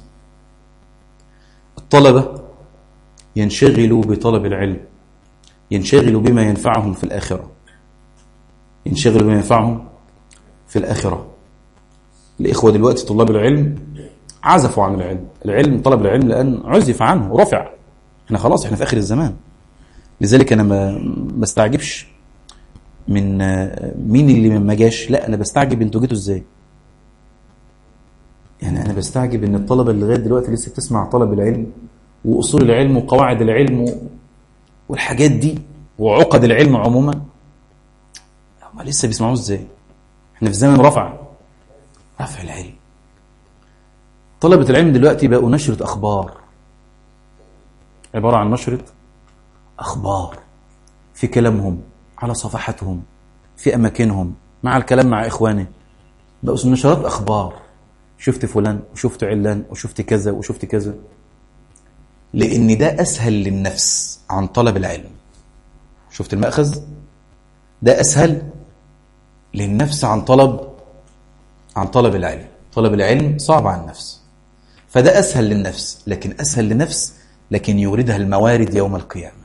الطلبة ينشغلوا بطلب العلم ينشغلوا بما ينفعهم في الآخرة ينشغلوا بما ينفعهم في الآخرة الإخوة دلوقتي طلاب العلم عزفوا عن العلم العلم طلب العلم لأن عزف عنه رفع احنا خلاص احنا في آخر الزمان لذلك أنا ما بستعجبش من مين اللي ما جاش لا أنا بستعجب انتوا جيتوا ازاي يعني أنا بستعجب إن الطلبة اللي لغاية دلوقتي لسه بتسمع طلب العلم وأصول العلم وقواعد العلم والحاجات دي وعقد العلم عموما هم لسه بيسمعوه إزاي احنا في زمن رفع رفع العلم طلبة العلم دلوقتي بقوا نشرة أخبار عبارة عن نشرة أخبار في كلامهم على صفحاتهم في أماكنهم مع الكلام مع إخوانه بقوا نشرات أخبار شفت فلان وشفت علان وشفت كذا وشفت كذا لأن ده أسهل للنفس عن طلب العلم شفت المأخذ ده أسهل للنفس عن طلب عن طلب العلم طلب العلم صعب على النفس فده أسهل للنفس لكن أسهل لنفس لكن يوردها الموارد يوم القيامة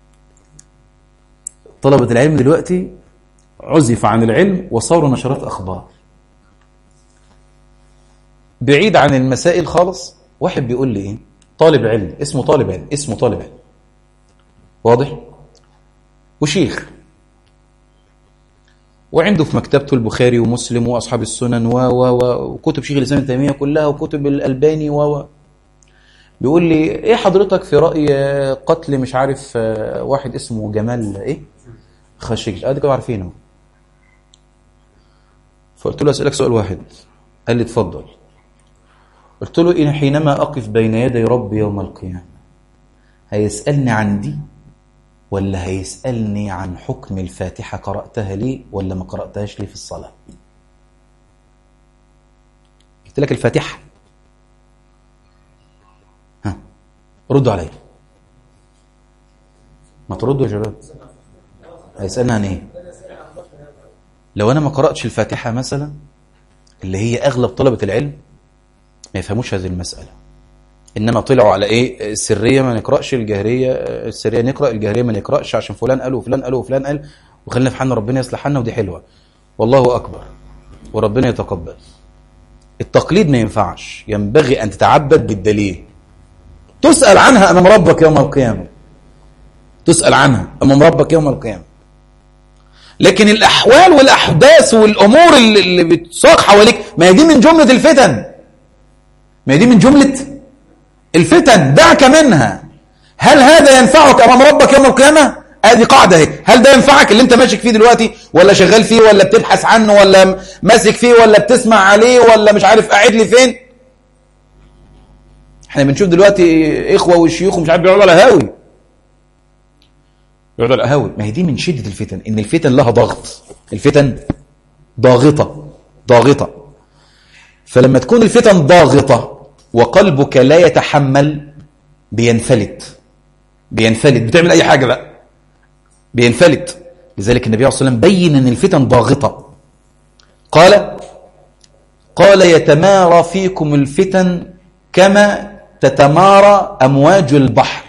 طلبة العلم دلوقتي عزف عن العلم وصاروا نشرات أخبار بعيد عن المسائل خالص واحد بيقول لي ايه طالب علم اسمه طالب علم اسمه طالب علم واضح وشيخ وعنده في مكتبته البخاري ومسلم واصحاب السنن و و وكتب شيخ الاسلام ابن تيميه كلها وكتب الالباني و بيقول لي ايه حضرتك في راي قتل مش عارف واحد اسمه جمال ايه خشيج ادي كانوا عارفينه فقلت له اسالك سؤال واحد قال لي اتفضل قلت له إن حينما أقف بين يدي ربي يوم القيامة هيسألني عن دي ولا هيسألني عن حكم الفاتحة قرأتها لي ولا ما قرأتهاش لي في الصلاة قلت لك الفاتحة ها ردوا علي ما تردوا يا شباب هيسألني عن ايه لو انا ما قرأتش الفاتحة مثلا اللي هي اغلب طلبة العلم ما يفهموش هذه المسألة إنما طلعوا على إيه السرية ما نقرأش الجهرية السرية نقرأ الجهرية ما نقرأش عشان فلان قال وفلان قال وفلان قال وخلينا في حالنا ربنا يصلح حالنا ودي حلوة والله أكبر وربنا يتقبل التقليد ما ينفعش ينبغي أن تتعبد بالدليل تسأل عنها أمام ربك يوم القيامة تسأل عنها أمام ربك يوم القيامة لكن الأحوال والأحداث والأمور اللي بتساق حواليك ما هي دي من جملة الفتن ما دي من جملة الفتن دعك منها هل هذا ينفعك أمام ربك يوم القيامة ادي قاعدة اهي هل ده ينفعك اللي انت ماشي فيه دلوقتي ولا شغال فيه ولا بتبحث عنه ولا ماسك فيه ولا بتسمع عليه ولا مش عارف قاعد لي فين احنا بنشوف دلوقتي اخوة وشيوخ ومش عارف بيقعدوا على هاوي يقعدوا على قهاوي ما هي دي من شدة الفتن ان الفتن لها ضغط الفتن ضاغطة ضاغطة فلما تكون الفتن ضاغطة وقلبك لا يتحمل بينفلت بينفلت بتعمل أي حاجة بقى بينفلت لذلك النبي عليه الصلاة والسلام بين أن الفتن ضاغطة قال قال يتمارى فيكم الفتن كما تتمارى أمواج البحر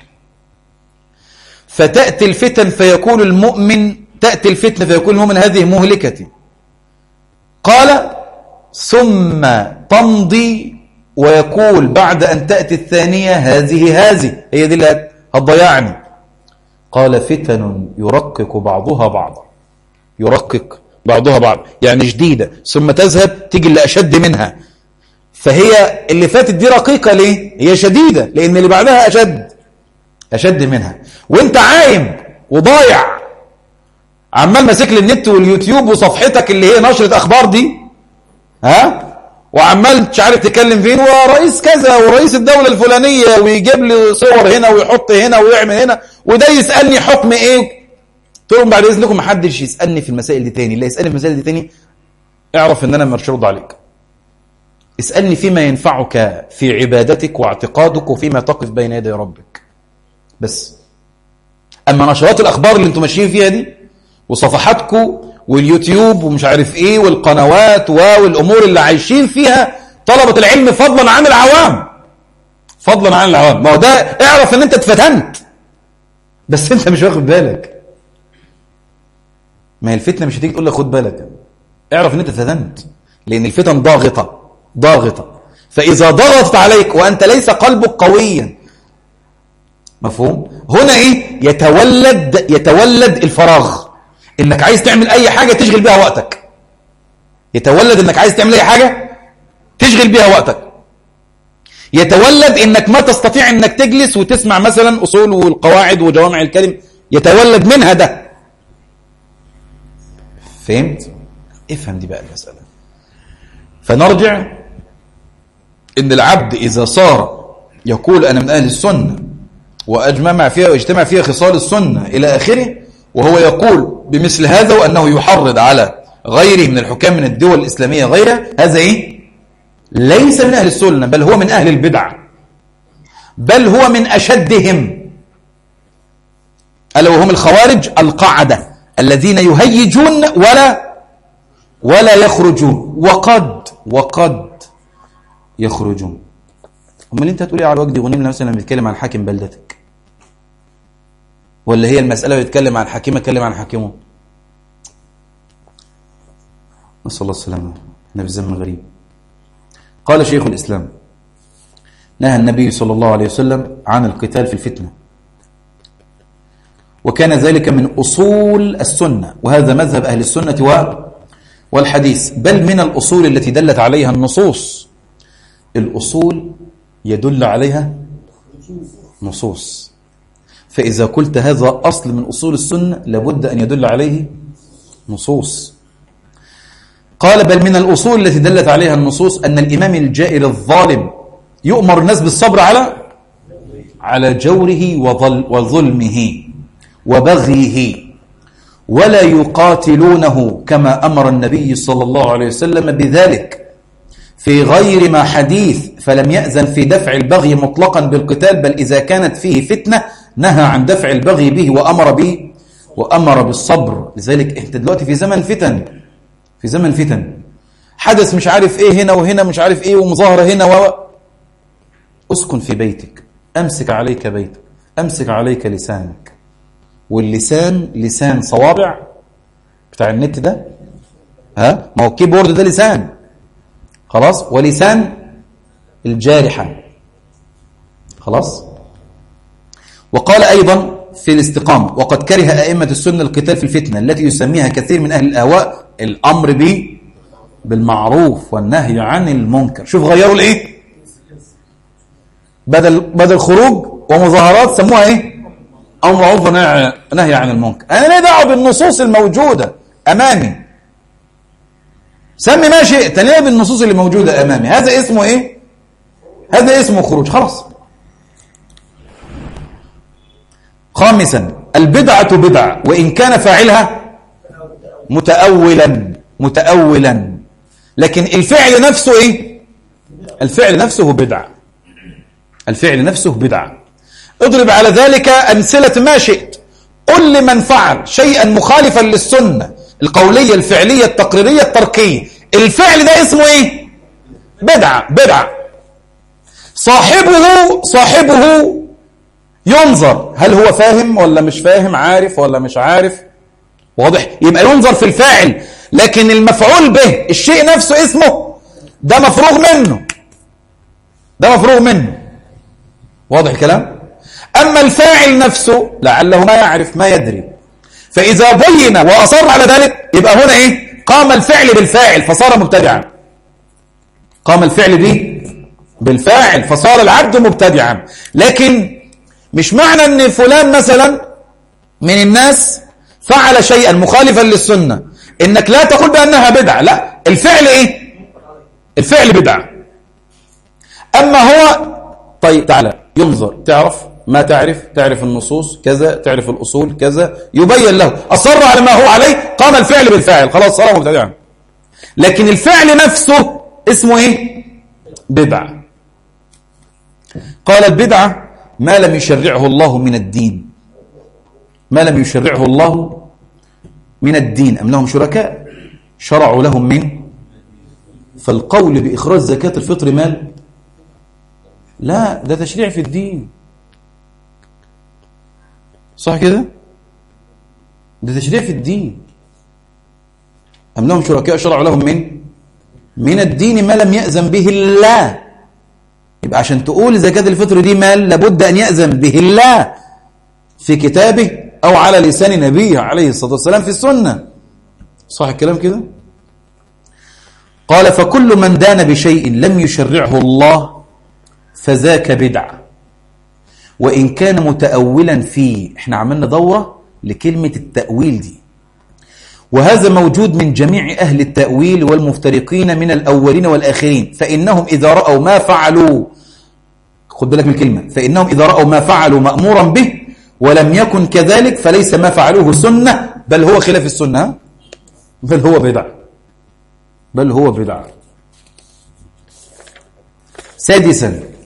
فتأتي الفتن فيقول المؤمن تأتي الفتنة فيقول المؤمن هذه مهلكتي قال ثم تمضي ويقول بعد أن تأتي الثانية هذه هذه هي دي اللي هتضيعني قال فتن يرقق بعضها بعضا يرقق بعضها بعض يعني جديدة ثم تذهب تيجي اللي أشد منها فهي اللي فاتت دي رقيقة ليه هي شديدة لأن اللي بعدها أشد أشد منها وانت عايم وضايع عمال ماسك لي النت واليوتيوب وصفحتك اللي هي نشرة أخبار دي ها وعمال مش عارف تتكلم فين ورئيس كذا ورئيس الدولة الفلانية ويجيب لي صور هنا ويحط هنا ويعمل هنا وده يسألني حكم ايه قلت لهم بعد اذنكم ما حدش يسألني في المسائل دي تاني اللي يسألني في المسائل دي تاني اعرف ان انا مش رد عليك اسألني فيما ينفعك في عبادتك واعتقادك وفيما تقف بين يدي ربك بس اما نشرات الاخبار اللي انتم ماشيين فيها دي وصفحاتكم واليوتيوب ومش عارف ايه والقنوات والامور اللي عايشين فيها طلبة العلم فضلا عن العوام فضلا عن العوام ما هو ده اعرف ان انت اتفتنت بس انت مش واخد بالك ما هي الفتنة مش هتيجي تقول لك خد بالك اعرف ان انت اتفتنت لان الفتن ضاغطة ضاغطة فاذا ضغطت عليك وانت ليس قلبك قويا مفهوم هنا ايه يتولد يتولد الفراغ انك عايز تعمل اي حاجة تشغل بيها وقتك يتولد انك عايز تعمل اي حاجة تشغل بيها وقتك يتولد انك ما تستطيع انك تجلس وتسمع مثلا اصول والقواعد وجوامع الكلم يتولد منها ده فهمت افهم دي بقى المسألة فنرجع ان العبد اذا صار يقول انا من اهل السنة واجمع فيها واجتمع فيها خصال السنة الى اخره وهو يقول بمثل هذا وأنه يحرض على غيره من الحكام من الدول الإسلامية غيرها هذا إيه؟ ليس من أهل السنة بل هو من أهل البدع بل هو من أشدهم ألا وهم الخوارج القعدة الذين يهيجون ولا ولا يخرجون وقد وقد يخرجون امال انت هتقولي على وجدي غنيم مثلا بيتكلم عن حاكم بلدتك ولا هي المسألة بيتكلم عن حكيم اتكلم عن حكيمه نسأل الله السلامة نبي الزمن غريب قال شيخ الإسلام نهى النبي صلى الله عليه وسلم عن القتال في الفتنة وكان ذلك من أصول السنة وهذا مذهب أهل السنة والحديث بل من الأصول التي دلت عليها النصوص الأصول يدل عليها نصوص فإذا قلت هذا أصل من أصول السنة لابد أن يدل عليه نصوص قال بل من الأصول التي دلت عليها النصوص أن الإمام الجائر الظالم يؤمر الناس بالصبر على على جوره وظلمه وبغيه ولا يقاتلونه كما أمر النبي صلى الله عليه وسلم بذلك في غير ما حديث فلم يأذن في دفع البغي مطلقا بالقتال بل إذا كانت فيه فتنة نهى عن دفع البغي به وأمر به وأمر بالصبر لذلك انت دلوقتي في زمن فتن في زمن فتن حدث مش عارف ايه هنا وهنا مش عارف ايه ومظاهرة هنا و اسكن في بيتك امسك عليك بيتك امسك عليك لسانك واللسان لسان صوابع بتاع النت ده ها ما هو الكيبورد ده لسان خلاص ولسان الجارحة خلاص وقال أيضا في الاستقامة وقد كره أئمة السنة القتال في الفتنة التي يسميها كثير من أهل الأهواء الأمر به بالمعروف والنهي عن المنكر شوف غيروا الإيه بدل بدل خروج ومظاهرات سموها إيه أمر معروف ونهي عن المنكر أنا ليه دعوه بالنصوص الموجودة أمامي سمي ما شئت ليه بالنصوص اللي موجودة أمامي هذا اسمه إيه هذا اسمه خروج خلاص خامسا البدعة بدع وإن كان فاعلها متأولا متأولا لكن الفعل نفسه إيه الفعل نفسه بدع الفعل نفسه بدع اضرب على ذلك أمثلة ما شئت قل لمن فعل شيئا مخالفا للسنة القولية الفعلية التقريرية التركية الفعل ده اسمه ايه بدعة بدعة صاحبه صاحبه ينظر هل هو فاهم ولا مش فاهم عارف ولا مش عارف واضح يبقى ينظر في الفاعل لكن المفعول به الشيء نفسه اسمه ده مفروغ منه ده مفروغ منه واضح الكلام أما الفاعل نفسه لعله ما يعرف ما يدري فإذا بين وأصر على ذلك يبقى هنا إيه قام الفعل بالفاعل فصار مبتدعا قام الفعل به بالفاعل فصار العبد مبتدعا لكن مش معنى ان فلان مثلا من الناس فعل شيئا مخالفا للسنة انك لا تقول بانها بدعة لا الفعل ايه الفعل بدعة اما هو طيب تعالى ينظر تعرف ما تعرف تعرف النصوص كذا تعرف الأصول كذا يبين له أصر على ما هو عليه قام الفعل بالفاعل خلاص صار مبتدعا لكن الفعل نفسه اسمه ايه بدعة قال البدعة ما لم يشرعه الله من الدين ما لم يشرعه الله من الدين أم لهم شركاء شرعوا لهم من فالقول بإخراج زكاة الفطر مال لا ده تشريع في الدين صح كده ده تشريع في الدين أم لهم شركاء شرعوا لهم من من الدين ما لم يأذن به الله يبقى عشان تقول زكاة الفطر دي مال لابد أن يأذن به الله في كتابه أو على لسان نبيه عليه الصلاة والسلام في السنة صح الكلام كده قال فكل من دان بشيء لم يشرعه الله فذاك بدعة وإن كان متأولا فيه احنا عملنا دورة لكلمة التأويل دي وهذا موجود من جميع أهل التأويل والمفترقين من الأولين والآخرين فإنهم إذا رأوا ما فعلوا خد بالك من الكلمة فإنهم إذا رأوا ما فعلوا مأمورا به ولم يكن كذلك فليس ما فعلوه سنة بل هو خلاف السنة بل هو بدع بل هو بدع سادسا